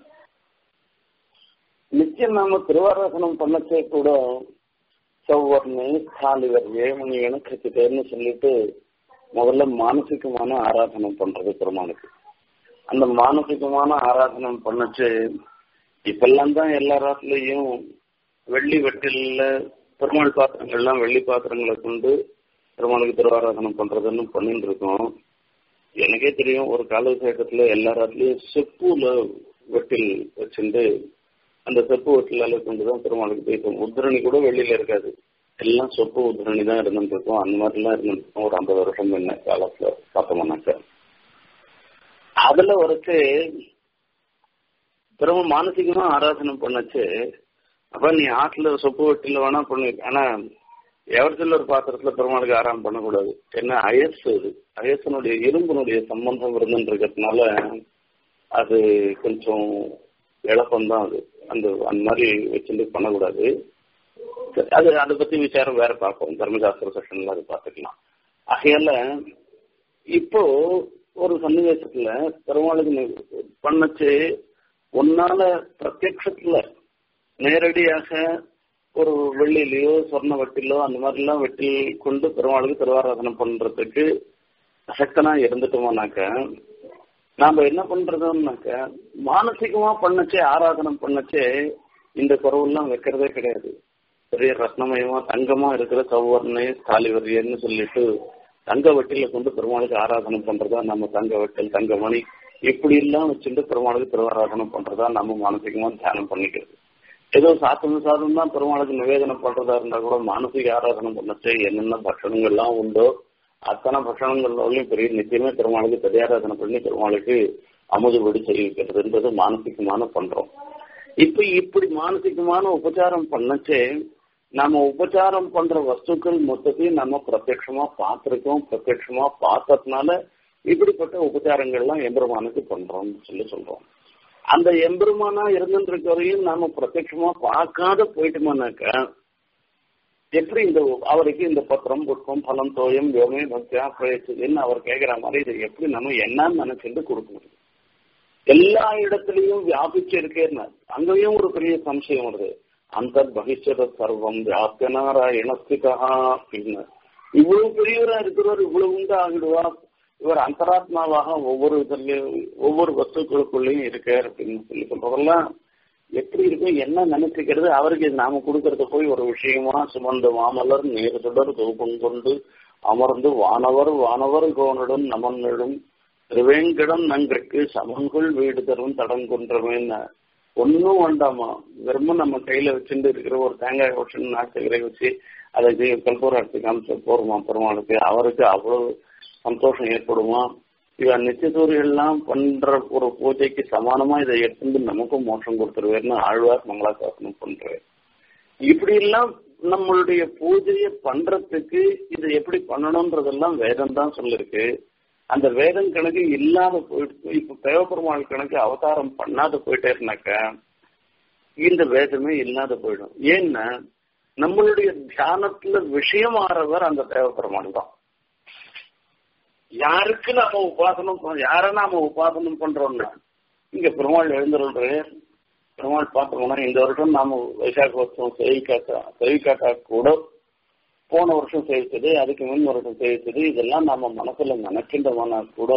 நிச்சயம் நாம திருவாராசனம் பண்ணச்சே கூட சௌவர்ணி ஸ்தாலிவர்யே மணியனு கச்சிட்டேன்னு சொல்லிட்டு முதல்ல மானசிகமான ஆராதனம் பண்றது பெருமானுக்கு அந்த மானசிகமான ஆராதனம் பண்ணச்சு இப்பெல்லாம் தான் எல்லா ராத்திலையும் வெள்ளி வெட்டில பெருமாள் பாத்திரங்கள்லாம் வெள்ளி பாத்திரங்களை கொண்டு பெருமாளுக்கு திருவாராதனம் பண்றதுன்னு பண்ணிட்டு இருக்கோம் எனக்கே தெரியும் ஒரு காலகட்டத்துல எல்லா ராத்திலையும் செப்புல வெட்டில் வச்சுட்டு அந்த செப்பு வெட்டிலால கொண்டுதான் பெருமாளுக்கு போயிருக்கோம் உத்ரணி கூட வெளியில இருக்காது எல்லாம் சொப்பு உத்ரணி தான் இருந்துட்டு இருக்கும் அந்த மாதிரிலாம் இருந்துட்டு ஒரு ஐம்பது வருஷம் என்ன காலத்துல பார்த்தோம்னாக்க அதுல வரைச்சு திரும்ப மானசிகமா ஆராதனை பண்ணச்சு அப்ப நீ ஆற்றுல சொப்பு வெட்டில வேணா பண்ணு ஆனா எவரத்தில் ஒரு பாத்திரத்துல பெருமாளுக்கு ஆராதனை பண்ணக்கூடாது என்ன அயசு அது அயசனுடைய இரும்புனுடைய சம்பந்தம் இருந்துன்றதுனால அது கொஞ்சம் இழப்பம்தான் அது அந்த அந்த மாதிரி வச்சுட்டு பண்ணக்கூடாது அது அதை பத்தி விசாரம் வேற பார்ப்போம் தர்மசாஸ்திர செஷன்ல அது பார்த்துக்கலாம் ஆகையால இப்போ ஒரு சன்னிவேசத்துல பெருமாளுக்கு பண்ணச்சு உன்னால பிரத்யட்சத்துல நேரடியாக ஒரு வெள்ளியிலயோ சொர்ண வட்டிலோ அந்த மாதிரிலாம் வெட்டி கொண்டு பெருமாளுக்கு திருவாராதனம் பண்றதுக்கு அசக்தனா இருந்துட்டோம்னாக்க நாம என்ன பண்றதுன்னாக்க மானசிகமா பண்ணச்சே ஆராதனம் பண்ணச்சே இந்த குறவெல்லாம் வைக்கிறதே கிடையாது பெரிய ரத்னமயமா தங்கமா இருக்கிற சௌவர்ணை தாலிவரியன்னு சொல்லிட்டு தங்க வட்டில கொண்டு பெருமாளுக்கு ஆராதனை பண்றதா நம்ம தங்க வட்டல் தங்கமணி இப்படி எல்லாம் வச்சுட்டு பெருமாளுக்கு திருவாராதனம் பண்றதா நம்ம மானசிகமா தியானம் பண்ணிக்கிறது ஏதோ சாத்தம் சாதம் தான் பெருமாளுக்கு நிவேதனம் பண்றதா இருந்தா கூட மானசிக ஆராதனை பண்ணச்சு என்னென்ன பட்சணங்கள்லாம் உண்டோ அத்தனை பட்சணங்கள்லையும் பெரிய நிச்சயமே பெருமாளுக்கு பெரியாராதனை பண்ணி பெருமாளுக்கு அமுதுபடி தெரிவிக்கிறதுன்றது மானசிகமான பண்றோம் இப்ப இப்படி மானசிகமான உபச்சாரம் பண்ணச்சே நாம உபச்சாரம் பண்ற வஸ்துக்கள் மொத்தத்தையும் நம்ம பிரத்யட்சமா பார்த்திருக்கோம் பிரத்யட்சமா பார்த்ததுனால இப்படிப்பட்ட உபச்சாரங்கள்லாம் எம்பெருமானுக்கு பண்றோம்னு சொல்லி சொல்றோம் அந்த எம்பெருமானா இருந்துருக்க வரையும் நாம பிரத்யட்சமா பார்க்காத போயிட்டோம்னாக்கா எப்படி இந்த அவருக்கு இந்த பத்திரம் புஷ்பம் பலம் தோயம் யோமே பக்தியா பிரயச்சுதுன்னு அவர் கேட்கிற மாதிரி இதை எப்படி நம்ம என்னன்னு நினைச்சிட்டு கொடுக்க முடியும் எல்லா இடத்துலயும் வியாபிச்சு இருக்கேன்னு அங்கேயும் ஒரு பெரிய சம்சயம் வருது அந்த பகிஷ்ட சர்வம் வியாபிய நாராயணஸ்திகா அப்படின்னு இவ்வளவு பெரியவரா இருக்கிறவர் இவ்வளவு உண்டு ஆகிடுவா இவர் அந்தராத்மாவாக ஒவ்வொரு இதுலயும் ஒவ்வொரு வஸ்துக்களுக்குள்ளயும் இருக்கார் அப்படின்னு சொல்லி சொல்றதெல்லாம் எப்படி இருக்கும் என்ன நினைச்சுக்கிறது அவருக்கு நாம கொடுக்கறது போய் ஒரு விஷயமா சுமந்து மாமலர் நேர் தொடர் தூபம் கொண்டு அமர்ந்து வானவர் வானவர் கோனுடன் நமன்னிடும் திருவேங்கடம் நங்கிற்கு சமன்குள் வீடு தரும் தடங்குன்றமேன்னு ஒன்னும் வேண்டாமா வெறும் நம்ம கையில வச்சுட்டு இருக்கிற ஒரு தேங்காய் கொஷன் நாட்டுகளை வச்சு அதை கல்பூர எடுத்து காமிச்சு போருமா பெருமாளுக்கு அவருக்கு அவ்வளவு சந்தோஷம் ஏற்படுமா இவன் நிச்சயத்தூரியெல்லாம் பண்ற ஒரு பூஜைக்கு சமானமா இதை எடுத்து நமக்கும் மோஷம் கொடுத்துருவேர்னு ஆழ்வார் மங்களாசாசனம் பண்றாரு இப்படி எல்லாம் நம்மளுடைய பூஜையை பண்றதுக்கு இதை எப்படி பண்ணணும்ன்றதெல்லாம் வேதம் தான் சொல்லிருக்கு அந்த வேதம் கணக்கு இல்லாத போயிட்டு இப்ப தேவபெருமாள் கணக்கு அவதாரம் பண்ணாத போயிட்டே இருந்தாக்க இந்த வேதமே இல்லாத போயிடும் ஏன்னா நம்மளுடைய தியானத்துல விஷயம் ஆறவர் அந்த தேவபெருமான் தான் யாருக்கு நாம உபாசனம் யார நாம உபாசனம் பண்றோம்னா இங்க பெருமாள் எழுந்துருள்ற பெருமாள் பார்த்தோம்னா இந்த வருஷம் நாம வைசாக உற்சவம் சேவிக்காட்டா சேவிக்காட்டா கூட போன வருஷம் சேவிச்சது அதுக்கு முன் வருஷம் சேவிச்சது இதெல்லாம் நாம மனசுல நினைக்கின்றோம்னா கூட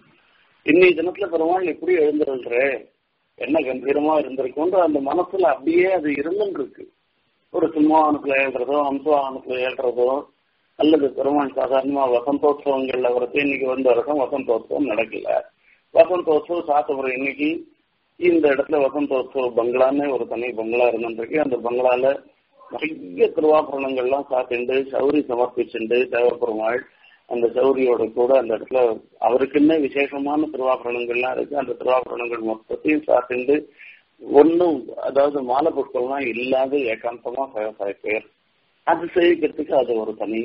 இன்னைய தினத்துல பெருமாள் எப்படி எழுந்துருள்ற என்ன கம்பீரமா இருந்திருக்கும்ன்ற அந்த மனசுல அப்படியே அது இருந்துட்டு இருக்கு ஒரு சிம்மாவனத்துல ஏழ்றதோ அம்சவாகனத்துல ஏழ்றதோ அல்லது பெருமாள் சாதாரணமா வசந்தோத்சவங்கள்ல வரது இன்னைக்கு வந்த வருஷம் வசந்தோத்சவம் நடக்கல வசந்தோத்சவம் சாத்தபுரம் இன்னைக்கு இந்த இடத்துல வசந்தோத்சவ பங்களான்னு ஒரு தனி பங்களா இருந்துருக்கு அந்த பங்களால நிறைய திருவாபரணங்கள்லாம் சாத்திண்டு சௌரி சமர்ப்பிச்சுண்டு தேவப்பெருமாள் அந்த சௌரியோட கூட அந்த இடத்துல அவருக்குன்னே விசேஷமான திருவாபரணங்கள்லாம் இருக்கு அந்த திருவாபரணங்கள் மொத்தத்தையும் சாத்திண்டு ஒன்னும் அதாவது மாலை பொருட்கள்லாம் இல்லாத ஏகாந்தமா பேர் அது சேவிக்கிறதுக்கு அது ஒரு தனி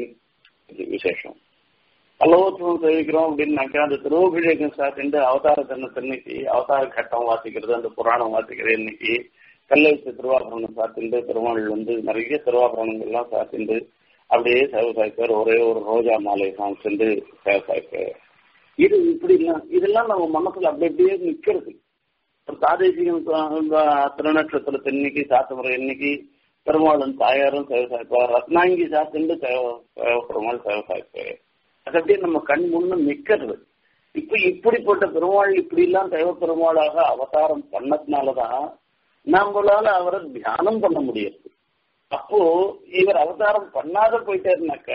விசேஷம் பல்லவோத்சவம் சேவிக்கிறோம் அப்படின்னாக்கா அந்த திருவோபிஷேகம் சாத்திண்டு அவதார தினத்தன்னைக்கு அவதார கட்டம் வாசிக்கிறது அந்த புராணம் வாசிக்கிறது இன்னைக்கு கல்லெழுத்து திருவாபரணம் சாத்திண்டு பெருமாள் வந்து நிறைய திருவாபரணங்கள்லாம் சாத்திண்டு அப்படியே சேவை சாய்ப்பார் ஒரே ஒரு ரோஜா மாலை காமிச்சுண்டு சேவை சாய்ப்பார் இது இப்படி எல்லாம் இதெல்லாம் நம்ம மனசுல அப்படி அப்படியே நிக்கிறது ஒரு பிராதேசிகம் திருநட்சத்திரத்து இன்னைக்கு சாத்தமுறை இன்னைக்கு பெருமாளும் தாயாரும் சேவை சாய்ப்பார் ரத்னாங்கி சாத்திண்டு பெருமாள் சேவை சாய்ப்பார் அது அப்படியே நம்ம கண் முன்னு நிக்கிறது இப்ப இப்படிப்பட்ட பெருமாள் இப்படி எல்லாம் தெய்வ பெருமாளாக அவதாரம் பண்ணதுனாலதான் நம்மளால அவரை தியானம் பண்ண முடியாது அப்போ இவர் அவதாரம் பண்ணாத போயிட்டாருனாக்க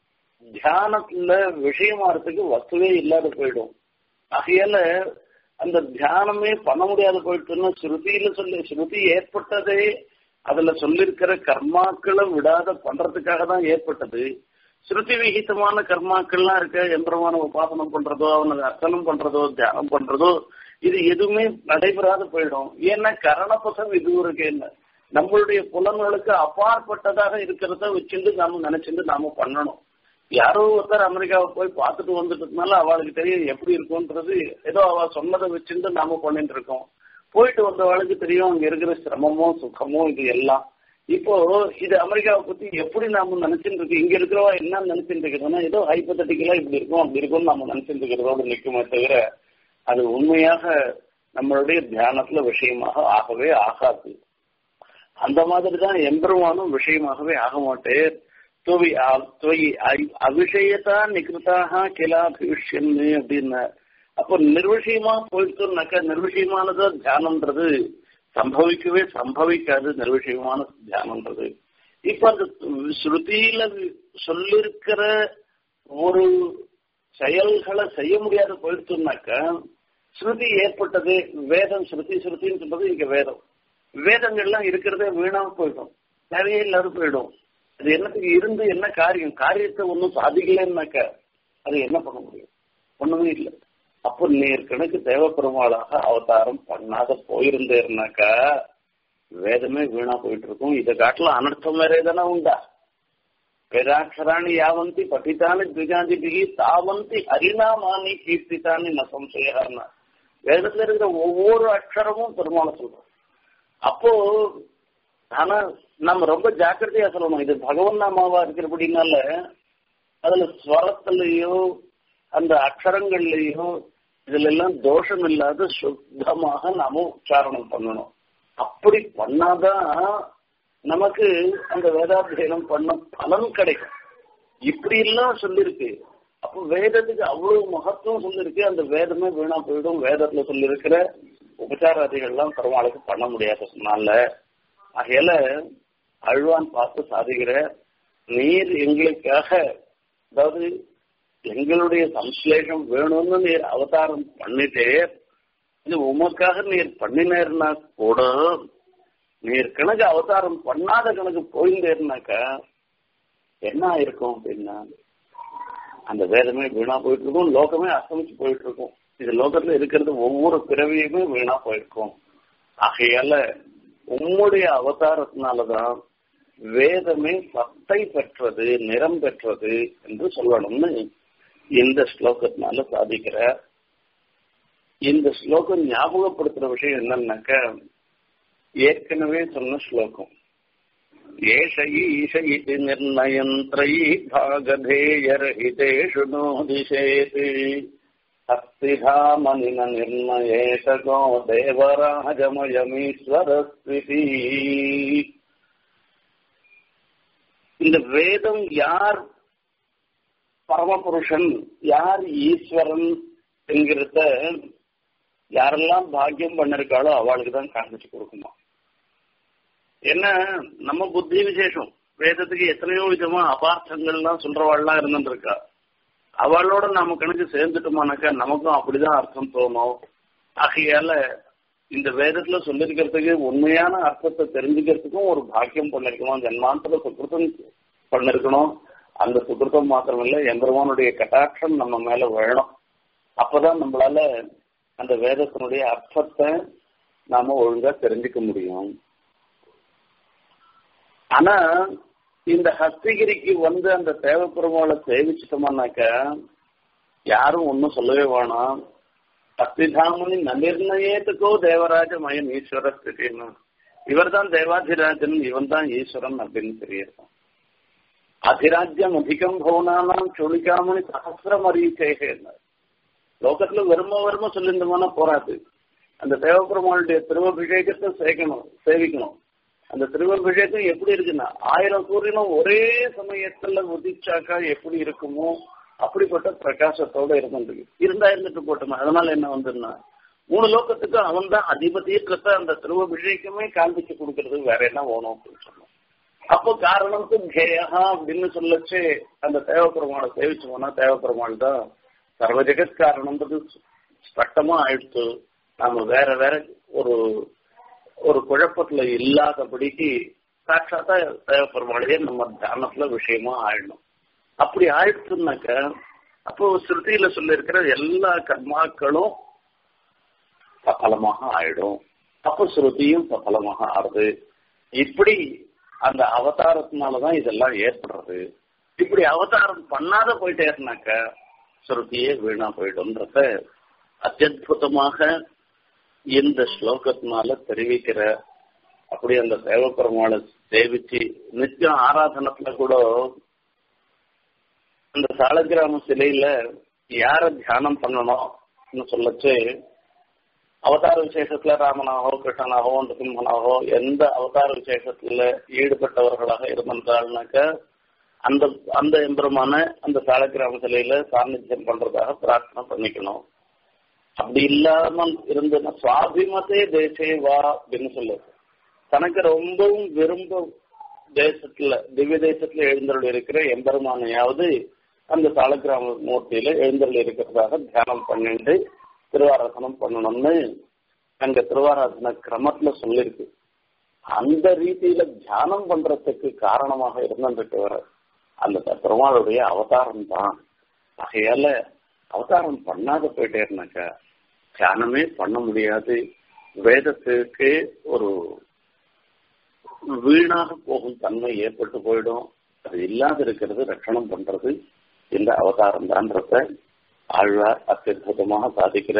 தியானத்துல விஷயமாறதுக்கு வசவே இல்லாத போயிடும் ஆகையால அந்த தியானமே பண்ண முடியாத போயிட்டுன்னா ஸ்ருதியில சொல்லி ஸ்ருதி ஏற்பட்டதே அதுல சொல்லிருக்கிற கர்மாக்களை விடாத பண்றதுக்காக தான் ஏற்பட்டது ஸ்ருதி விகிதமான கர்மாக்கள்லாம் இருக்க எம்பெருமான உபாசனம் பண்றதோ அவனுக்கு அர்ச்சனம் பண்றதோ தியானம் பண்றதோ இது எதுவுமே நடைபெறாத போயிடும் ஏன்னா கரணபசம் இது இருக்கு என்ன நம்மளுடைய புலன்களுக்கு அப்பாற்பட்டதாக இருக்கிறத வச்சுட்டு நாம நினைச்சிட்டு நாம பண்ணணும் யாரோ ஒருத்தர் அமெரிக்காவை போய் பார்த்துட்டு வந்துட்டதுனால அவளுக்கு தெரியும் எப்படி இருக்கும்ன்றது ஏதோ அவ சொன்னதை வச்சுட்டு நாம பண்ணிட்டு இருக்கோம் போயிட்டு வந்தவளுக்கு தெரியும் அங்க இருக்கிற சிரமமோ சுகமோ இது எல்லாம் இப்போ இது அமெரிக்காவை பத்தி எப்படி நாம நினைச்சுட்டு இருக்கு இங்க இருக்கிறவா என்ன நினைச்சுட்டு இருக்கிறதுனா ஏதோ ஹைப்பத்தட்டிக்கலா இப்படி இருக்கும் அப்படி இருக்கும்னு நம்ம நினைச்சுட்டு இருக்கிறதோட நிற்குமே தவிர அது உண்மையாக நம்மளுடைய தியானத்துல விஷயமாக ஆகவே ஆகாது அந்த மாதிரி தான் எம்பெருமானும் விஷயமாகவே ஆக மாட்டேன் துவி துவயி அபிஷயத்தா நிகிருத்தாக கிலாபிஷன் அப்படின்னு அப்போ நிர்விஷயமா போயிட்டோம்னாக்கா நிர்விஷயமானதா தியானம்ன்றது சம்பவிக்கவே சம்பவிக்காது நிர்விஷயமான தியானம்ன்றது இப்ப அந்த ஸ்ருதியில சொல்லிருக்கிற ஒரு செயல்களை செய்ய முடியாத போயிடுச்சுனாக்க ஸ்ருதி ஏற்பட்டது வேதம் ஸ்ருதி ஸ்ருதின்னு சொல்றது இங்க வேதம் வேதங்கள்லாம் இருக்கிறதே வீணாம போயிடும் தேவையே இல்லாத போயிடும் அது என்னத்துக்கு இருந்து என்ன காரியம் காரியத்தை ஒன்றும் சாதிக்கலன்னாக்க அது என்ன பண்ண முடியும் ஒண்ணுமே இல்லை அப்போ நேர் கணக்கு தேவப்பெருமாளாக அவதாரம் பண்ணாத போயிருந்தேன்னாக்கா வேதமே வீணா போயிட்டு இருக்கும் இதை காட்டில அனர்த்தம் வேற எதனா உண்டா வேதாட்சராணி யாவந்தி பட்டித்தானி திகாதிபிகி தாவந்தி ஹரிநாமானி கீர்த்தித்தானி ந சம்சயம்னா வேதத்துல இருக்கிற ஒவ்வொரு அக்ஷரமும் பெருமாளை சொல்றோம் அப்போ ஆனா நம்ம ரொம்ப ஜாக்கிரதையா சொல்லணும் இது பகவன் நாமாவா இருக்கிறபடினால அதுல ஸ்வரத்திலேயோ அந்த அக்ஷரங்கள்லயோ இதுல எல்லாம் தோஷம் இல்லாத சுத்தமாக நாம உச்சாரணம் பண்ணணும் அப்படி பண்ணாதான் நமக்கு அந்த வேதாத்தியனம் பண்ண பலன் கிடைக்கும் இப்படி எல்லாம் சொல்லிருக்கு அப்போ வேதத்துக்கு அவ்வளவு மகத்துவம் சொல்லிருக்கு அந்த வேதமே வீணா போயிடும் வேதத்துல சொல்லியிருக்கிற உபச்சாராதிகள்லாம் பெருமாளுக்கு பண்ண முடியாததுனால ஆகையால அழ்வான் பார்த்து சாதிக்கிற நீர் எங்களுக்காக அதாவது எங்களுடைய சம்ஸ்லேஷம் வேணும்னு நீர் அவதாரம் பண்ணிட்டே இது உமக்காக நீர் பண்ணினேர்னா கூட நீர் கணக்கு அவதாரம் பண்ணாத கணக்கு போயிருந்தேர்னாக்கா என்ன ஆயிருக்கும் அப்படின்னா அந்த வேதமே வீணா போயிட்டு இருக்கும் லோகமே அஸ்தமிச்சு போயிட்டு இருக்கும் இது லோகத்துல இருக்கிறது ஒவ்வொரு பிறவியுமே வீணா போயிருக்கும் ஆகையால உம்முடைய அவதாரத்தினாலதான் வேதமே சத்தை பெற்றது நிறம் பெற்றது என்று சொல்லணும்னு இந்த ஸ்லோகத்தினால சாதிக்கிற இந்த ஸ்லோகம் ஞாபகப்படுத்துற விஷயம் என்னன்னாக்க ஏற்கனவே சொன்ன ஸ்லோகம் ஏஷ ஈஷ இது நிர்ணயந்திரை பாகதேயரஹிதேஷு நோதிஷேத் அஸ்திதாமனின நிர்ணயேஷகோ தேவராஜமயமீஸ்வரஸ்திதி இந்த வேதம் யார் பரமபுருஷன் யார் ஈஸ்வரன் என்கிறத யாரெல்லாம் பாக்கியம் பண்ணிருக்காளோ அவளுக்கு தான் காண்பிச்சு கொடுக்குமா என்ன நம்ம புத்தி விசேஷம் வேதத்துக்கு எத்தனையோ விதமா அபார்த்தங்கள்லாம் சொல்றவாள்லாம் இருந்துருக்கா அவளோட நம்ம கணக்கு சேர்ந்துட்டோமானாக்கா நமக்கும் அப்படிதான் அர்த்தம் தோணும் ஆகையால இந்த வேதத்துல சொல்லிருக்கிறதுக்கு உண்மையான அர்த்தத்தை தெரிஞ்சுக்கிறதுக்கும் ஒரு பாக்கியம் பண்ணிருக்கணும் ஜன்மாந்திர சுக்கிருத்தம் பண்ணிருக்கணும் அந்த சுக்கிருத்தம் மாத்திரம் இல்ல எம்பெருமானுடைய கட்டாட்சம் நம்ம மேல வேணும் அப்பதான் நம்மளால அந்த வேதத்தினுடைய அர்த்தத்தை நாம ஒழுங்கா தெரிஞ்சுக்க முடியும் ஆனா இந்த ஹஸ்தகிரிக்கு வந்து அந்த தேவப்பெருமாளை சேவிச்சிட்டோம்னாக்க யாரும் ஒன்னும் சொல்லவே வேணாம் அஸ்திதாமணி நனிர்ணயத்துக்கோ தேவராஜ மயன் ஈஸ்வர ஸ்திதின்னு இவர் தான் தேவாதிராஜன் இவன் தான் ஈஸ்வரன் அப்படின்னு தெரியும் அதிராஜ்யம் அதிகம் பவனானாம் சொலிக்காமணி சகசிரம் அறிவிச்சேக லோகத்துல வரும வரும சொல்லியிருந்தோம்னா போராது அந்த தேவபெருமானுடைய திருவபிஷேகத்தை சேர்க்கணும் சேவிக்கணும் அந்த திருவபிஷேகம் எப்படி இருக்குன்னா ஆயிரம் சூரியனும் ஒரே சமயத்துல உதிச்சாக்கா எப்படி இருக்குமோ அப்படிப்பட்ட பிரகாசத்தோட இருந்துருக்கு இருந்தா இருந்துட்டு போட்டோம் அதனால என்ன வந்துன்னா மூணு லோகத்துக்கு அவன் தான் அதிபதியற்ற அந்த திருவபிஷேகமே காண்பிச்சு கொடுக்கறது வேற என்ன வேணும் அப்படின்னு சொன்னோம் அப்போ காரணம்க்கு கேயா அப்படின்னு சொல்லச்சு அந்த தேவப்பெருமாளை சேவிச்சோம்னா தேவப்பெருமாள் தான் சர்வ ஜெகத் காரணம்ன்றது ஸ்பஷ்டமா ஆயிடுச்சு நாம வேற வேற ஒரு ஒரு குழப்பத்துல இல்லாதபடிக்கு சாட்சாத்தா தேவப்பெருமாளையே நம்ம தியானத்துல விஷயமா ஆயிடணும் அப்படி ஆயிடுச்சுனாக்க அப்போ ஸ்ருதியில சொல்லியிருக்கிற எல்லா கர்மாக்களும் சஃலமாக ஆயிடும் அப்போ ஸ்ருதியும் சஃலமாக ஆறுது இப்படி அந்த அவதாரத்தினாலதான் இதெல்லாம் ஏற்படுறது இப்படி அவதாரம் பண்ணாத போயிட்டேருனாக்க ஸ்ருதியே வீணா போயிடும்ன்றத அத்தியுதமாக இந்த ஸ்லோகத்தினால தெரிவிக்கிற அப்படி அந்த தேவப்பெருமாளை சேவிச்சு நித்தியம் ஆராதனத்துல கூட அந்த சாலக்கிராம சிலையில யார தியானம் பண்ணணும் சொல்லச்சு அவதார விசேஷத்துல ராமனாகவோ கிருஷ்ணனாகவோ சிம்மனாகவோ எந்த அவதார விசேஷத்துல ஈடுபட்டவர்களாக இருந்திருந்தாள்னாக்க அந்த அந்த எம்பெருமான அந்த சாலக்கிராம சிலையில சாநித்தியம் பண்றதாக பிரார்த்தனை பண்ணிக்கணும் அப்படி இல்லாமல் இருந்ததுன்னா சுவாபிமத்தே தேசே வா அப்படின்னு சொல்லுது தனக்கு ரொம்பவும் விரும்ப தேசத்துல திவ்ய தேசத்துல எழுந்தருள் இருக்கிற எம்பெருமானையாவது அந்த சாலக்கிராம மூர்த்தியில எழுந்தருள் இருக்கிறதாக தியானம் பண்ணிட்டு திருவாராசனம் பண்ணணும்னு அங்க திருவாராசன கிரமத்துல சொல்லிருக்கு அந்த ரீதியில தியானம் பண்றதுக்கு காரணமாக இருந்துட்டு அந்த பெருமாளுடைய அவதாரம் தான் ஆகையால அவதாரம் பண்ணாத போயிட்டேருனாக்கா தியானமே பண்ண முடியாது வேதத்துக்கு ஒரு வீணாக போகும் தன்மை ஏற்பட்டு போயிடும் அது இல்லாத இருக்கிறது ரட்சணம் பண்றது இந்த அவதாரம் தான்றத ஆழ்வார் அத்தியுதமாக சாதிக்கிற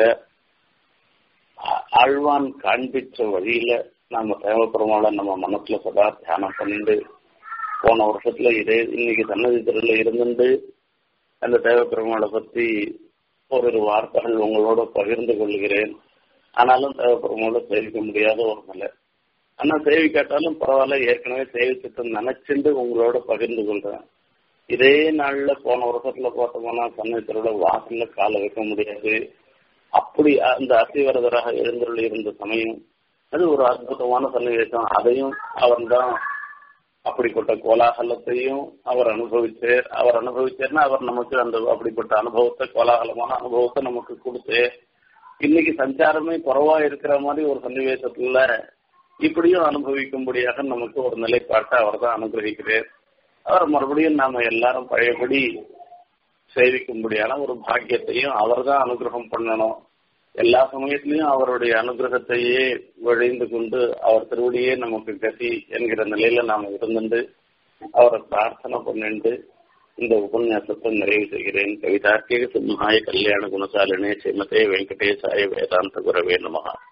ஆழ்வான் காண்பிச்ச வழியில நம்ம தேவப்பெருமாளை நம்ம மனசுல சதா தியானம் பண்ணிட்டு போன வருஷத்துல இதே இன்னைக்கு சன்னதி தெருல இருந்துட்டு அந்த தேவப்பெருமாளை பத்தி ஒரு வார்த்தைகள் உங்களோட பகிர்ந்து கொள்கிறேன் ஆனாலும் தேவப்பெருமாளை சேவிக்க முடியாத ஒரு நிலை ஆனா சேவிக்காட்டாலும் பரவாயில்ல ஏற்கனவே சேவிச்சுட்டு நினைச்சுட்டு உங்களோட பகிர்ந்து கொள்றேன் இதே நாள்ல போன வருஷத்துல பார்த்தோம்னா சன்னதி தெருல வாசல்ல காலை வைக்க முடியாது அப்படி அந்த அசிவரதராக எழுந்தருள் இருந்த சமயம் அது ஒரு அற்புதமான சன்னிவேசம் அதையும் அவர் தான் அப்படிப்பட்ட கோலாகலத்தையும் அவர் அனுபவிச்சார் அவர் அனுபவிச்சார்னா அவர் நமக்கு அந்த அப்படிப்பட்ட அனுபவத்தை கோலாகலமான அனுபவத்தை நமக்கு கொடுத்து இன்னைக்கு சஞ்சாரமே குறவா இருக்கிற மாதிரி ஒரு சன்னிவேசத்துல இப்படியும் அனுபவிக்கும்படியாக நமக்கு ஒரு நிலைப்பாட்டை அவர் தான் அனுகிரகிக்கிறார் அவர் மறுபடியும் நாம எல்லாரும் பழையபடி சேவிக்கும்படியான ஒரு பாக்கியத்தையும் அவர் தான் அனுகிரகம் பண்ணணும் எல்லா சமயத்திலையும் அவருடைய அனுகிரகத்தையே விழைந்து கொண்டு அவர் திருவடியே நமக்கு கதி என்கிற நிலையில நாம் இருந்துட்டு அவரை பிரார்த்தனை பண்ணிட்டு இந்த உபன்யாசத்தை நிறைவு செய்கிறேன் கவிதார்க்கிக சிம்ஹாய கல்யாண குணசாலினே ஸ்ரீமதே வெங்கடேசாய வேதாந்த குரவே நமகா